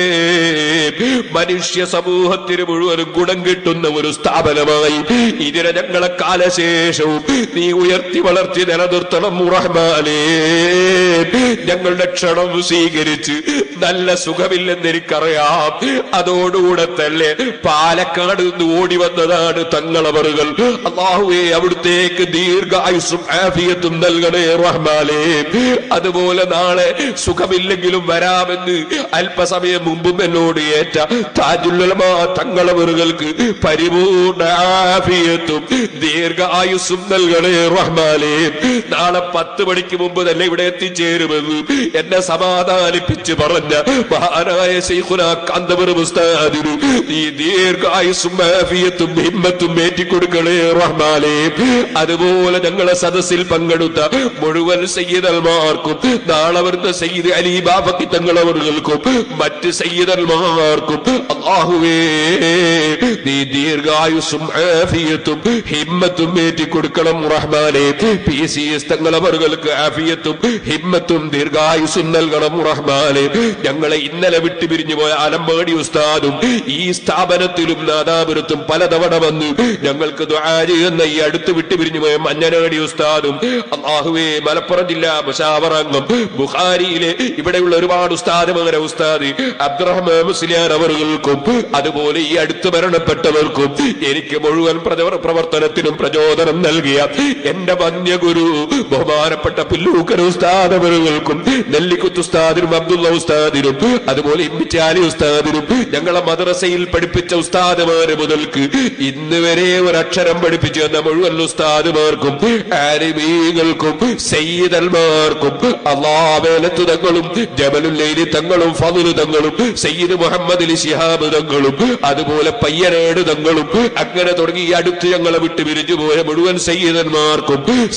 മനുഷ്യ സമൂഹത്തിന് മുഴുവനും ഗുണം കിട്ടുന്ന ഒരു സ്ഥാപനമായി ഇതിനെ ഞങ്ങളെ കാലശേഷവും നീ ഉയർത്തി വളർത്തി നിലനിർത്തണം റഹ്മാലേ ഞങ്ങളുടെ ക്ഷണം സ്വീകരിച്ച് നല്ല സുഖമില്ലെന്ന് എനിക്കറിയാം അതോടുകൂടെ തന്നെ പാലക്കാട് നിന്ന് ഓടി വന്നതാണ് തങ്ങളവറുകൾ അള്ളാഹുവെ അവിടുത്തേക്ക് ദീർഘായുസും ആഫിയത്തും നൽകണേ റഹ്മാലേ അതുപോലെ നാളെ സുഖമില്ലെങ്കിലും വരാമെന്ന് അല്പസമയം മുമ്പും എന്നോട് ഏറ്റ താജുല്ലമ തങ്ങളവറുകൾക്ക് പരിപൂർണ ആഫിയത്തും ദീർഘായുസ്സും നൽകണേ റഹ്മാലേ നാളെ പത്ത് മണിക്ക് മുമ്പ് തന്നെ ഇവിടെ എത്തിച്ചേരുമെന്ന് എന്നെ സമാധാനിപ്പിച്ച് പറഞ്ഞ മഹാനായ ശൈഖുന കാന്തപുരം ഉസ്താദിനു ഈ ദീർഘായുസ്സും ആഫിയത്തും ഹിമ്മത്തും ഏറ്റിക്കൊടുക്കണേ റഹ്മാലേ അതുപോലെ ഞങ്ങളെ സദസ്സിൽ പങ്കെടുത്ത മുഴുവൻ സയ്യിദന്മാർക്കും നാളെ വരുന്ന സയ്യിദ് അലി ബാബക്കി തങ്ങളവർക്കും മറ്റ് സയ്യിദന്മാർക്കും അള്ളാഹുവേ നീ ദീർഘായുസ്സും ആഫിയത്തും ഹിമ്മത്തും ഏറ്റിക്കൊടുക്കണം റഹ്മാനെ പി സി എസ് തങ്ങളവർക്ക് ആഫിയത്തും ഹിമ്മത്തും ദീർഘായുസ്സും നൽകണം റഹ്മാനെ ഞങ്ങളെ ഇന്നലെ വിട്ടുപിരിഞ്ഞു പോയ അലമ്പാടി ഉസ്താദും ഈ സ്ഥാപനത്തിലും നാദാപുരത്തും പലതവണ വന്നു ഞങ്ങൾക്ക് ദുആ ചെയ്യുന്ന ഈ അടുത്ത് വിട്ടുപിരിഞ്ഞു പോയ മഞ്ഞനാടി ഉസ്താദും അള്ളാഹുവേ മലപ്പുറം ജില്ലാ മുഷാവറംഗം ബുഖാരിയിലെ ഇവിടെയുള്ള ഒരുപാട് ഉസ്താദുമാരെ ഉസ്താദ് അബ്ദുറഹ്മാൻ മുസ്ലിയാർ അവർക്കും അതുപോലെ ഈ അടുത്ത് മരണപ്പെട്ടവർക്കും എനിക്ക് മുഴുവൻ പ്രച- പ്രവർത്തനത്തിനും പ്രചോദനം നൽകിയ എന്റെ വന്യഗുരു ബഹുമാനപ്പെട്ട പുല്ലൂക്കർ ഉസ്താദ് അവറുകൾക്കും നെല്ലിക്കുത്ത് ഉസ്താദിനും അബ്ദുള്ള ഉസ്താദിനും അതുപോലെ ഇമ്മിച്ചാലി ഉസ്താദിനും ഞങ്ങളെ മദ്രസയിൽ പഠിപ്പിച്ച ഉസ്താദുമാര് മുതൽക്ക് ഇന്ന് വരെ ഒരക്ഷരം പഠിപ്പിച്ചു തന്ന മുഴുവൻ ഉസ്താദുമാർക്കും ആലിമീകൾക്കും സയ്യിദന്മാർക്കും അള്ളാവേലത്ത് തങ്ങളും ജബലുല്ലൈലി തങ്ങളും ഫതുല് തങ്ങളും സയ്യിദ് മുഹമ്മദ് അലി ശിഹാബ് തങ്ങളും അതുപോലെ പയ്യനേട് തങ്ങളും അങ്ങനെ തുടങ്ങി ഈ അടുത്ത് ഞങ്ങളെ വിട്ട് പിരിഞ്ഞു പോയ മുഴുവൻ സയ്യിദന്മാർക്കും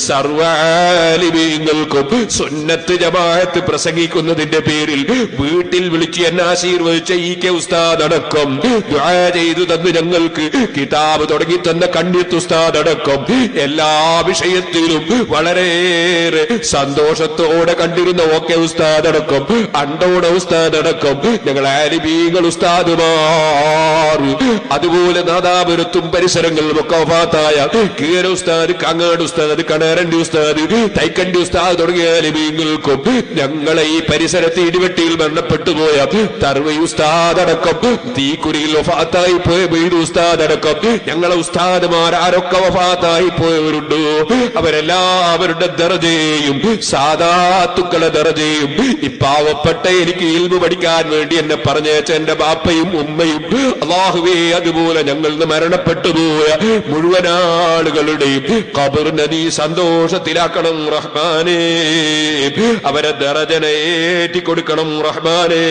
സർവാലിമീങ്ങൾക്കും സുന്നത്ത് ജമാഅത്ത് പ്രസംഗിക്കുന്നതിന്റെ പേരിൽ വീട്ടിൽ വിളിച്ച് എന്നെ ആശീർവദിച്ച ഈ കെ ഉസ്താദ് അടക്കം ദുആ ചെയ്തു തന്ന് ഞങ്ങൾക്ക് കിതാബ് തുടങ്ങി തന്ന കണ്ണിയത്ത് ഉസ്താദ് അടക്കം എല്ലാ വിഷയത്തിലും വളരെയേറെ സന്തോഷത്തോടെ കണ്ടിരുന്ന ഓക്കെ ഉസ്താദ് അടക്കം അണ്ടോടെ ഉസ്താദ് അടക്കം ഞങ്ങൾ ആലിബീങ്ങൾ ഉസ്താദുമാർ അതുപോലെ നാദാപുരത്തും പരിസരങ്ങളിലും ഒക്കെ വഫാത്തായ കീര ഉസ്താദ് കങ്ങാട് ഉസ്താദ് കണേരണ്ടി ഉസ്താദ് തൈക്കണ്ടി ഉസ്താദ് തുടങ്ങിയ ആലിബീങ്ങൾക്കും ഞങ്ങളെ ഈ പരിസരത്ത് ഇടിവെട്ടിയിൽ മരണപ്പെട്ടു പോയ തർവി ഉസ്താദ് അടക്കം തീക്കുരിയിൽ വഫാത്തായി പോയ ബീദ് ഉസ്താദ് അടക്കം ഞങ്ങളെ ഉസ്താദുമാർ ആരൊക്കെ വഫാത്തായി പോയവരുണ്ടോ അവരെല്ലാവരുടെ ദർജയും സാധാത്തുക്കളെ ദർജയും ഈ പാവപ്പെട്ട എനിക്ക് ഇൽമു പഠിക്കാൻ വേണ്ടി എന്നെ പറഞ്ഞേച്ച എന്റെ ബാപ്പയും ഉമ്മയും അള്ളാഹുവേ അതുപോലെ ഞങ്ങൾ നിന്ന് മരണപ്പെട്ടു പോയ മുഴുവൻ ആളുകളുടെയും കബറിനെ നീ സന്തോഷത്തിലാക്കണം റഹ്മാനേ അവരെ ദറജനെ ഏറ്റിക്കൊടുക്കണം റഹ്മാനേ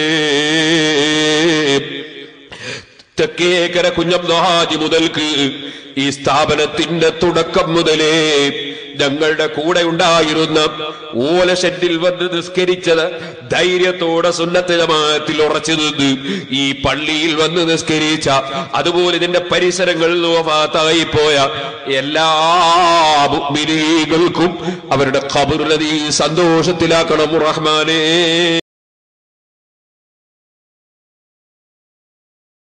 തെക്കേക്കര കുഞ്ഞബ്ദാജി മുതൽക്ക് ഈ സ്ഥാപനത്തിന്റെ തുടക്കം മുതലേ ഞങ്ങളുടെ കൂടെ ഉണ്ടായിരുന്ന ഓലഷെഡിൽ വന്ന് നിസ്കരിച്ചത് ധൈര്യത്തോടെ സുന്നത്ത് ജമാഅത്തിൽ ഉറച്ചു നിന്ന് ഈ പള്ളിയിൽ വന്ന് നിസ്കരിച്ച അതുപോലെ ഇതിന്റെ പരിസരങ്ങളിൽ വഫാത്തായി പോയ എല്ലാ മുഅ്മിനീകൾക്കും അവരുടെ ഖബറിനെ നീ സന്തോഷത്തിലാക്കണം റഹ്മാനേ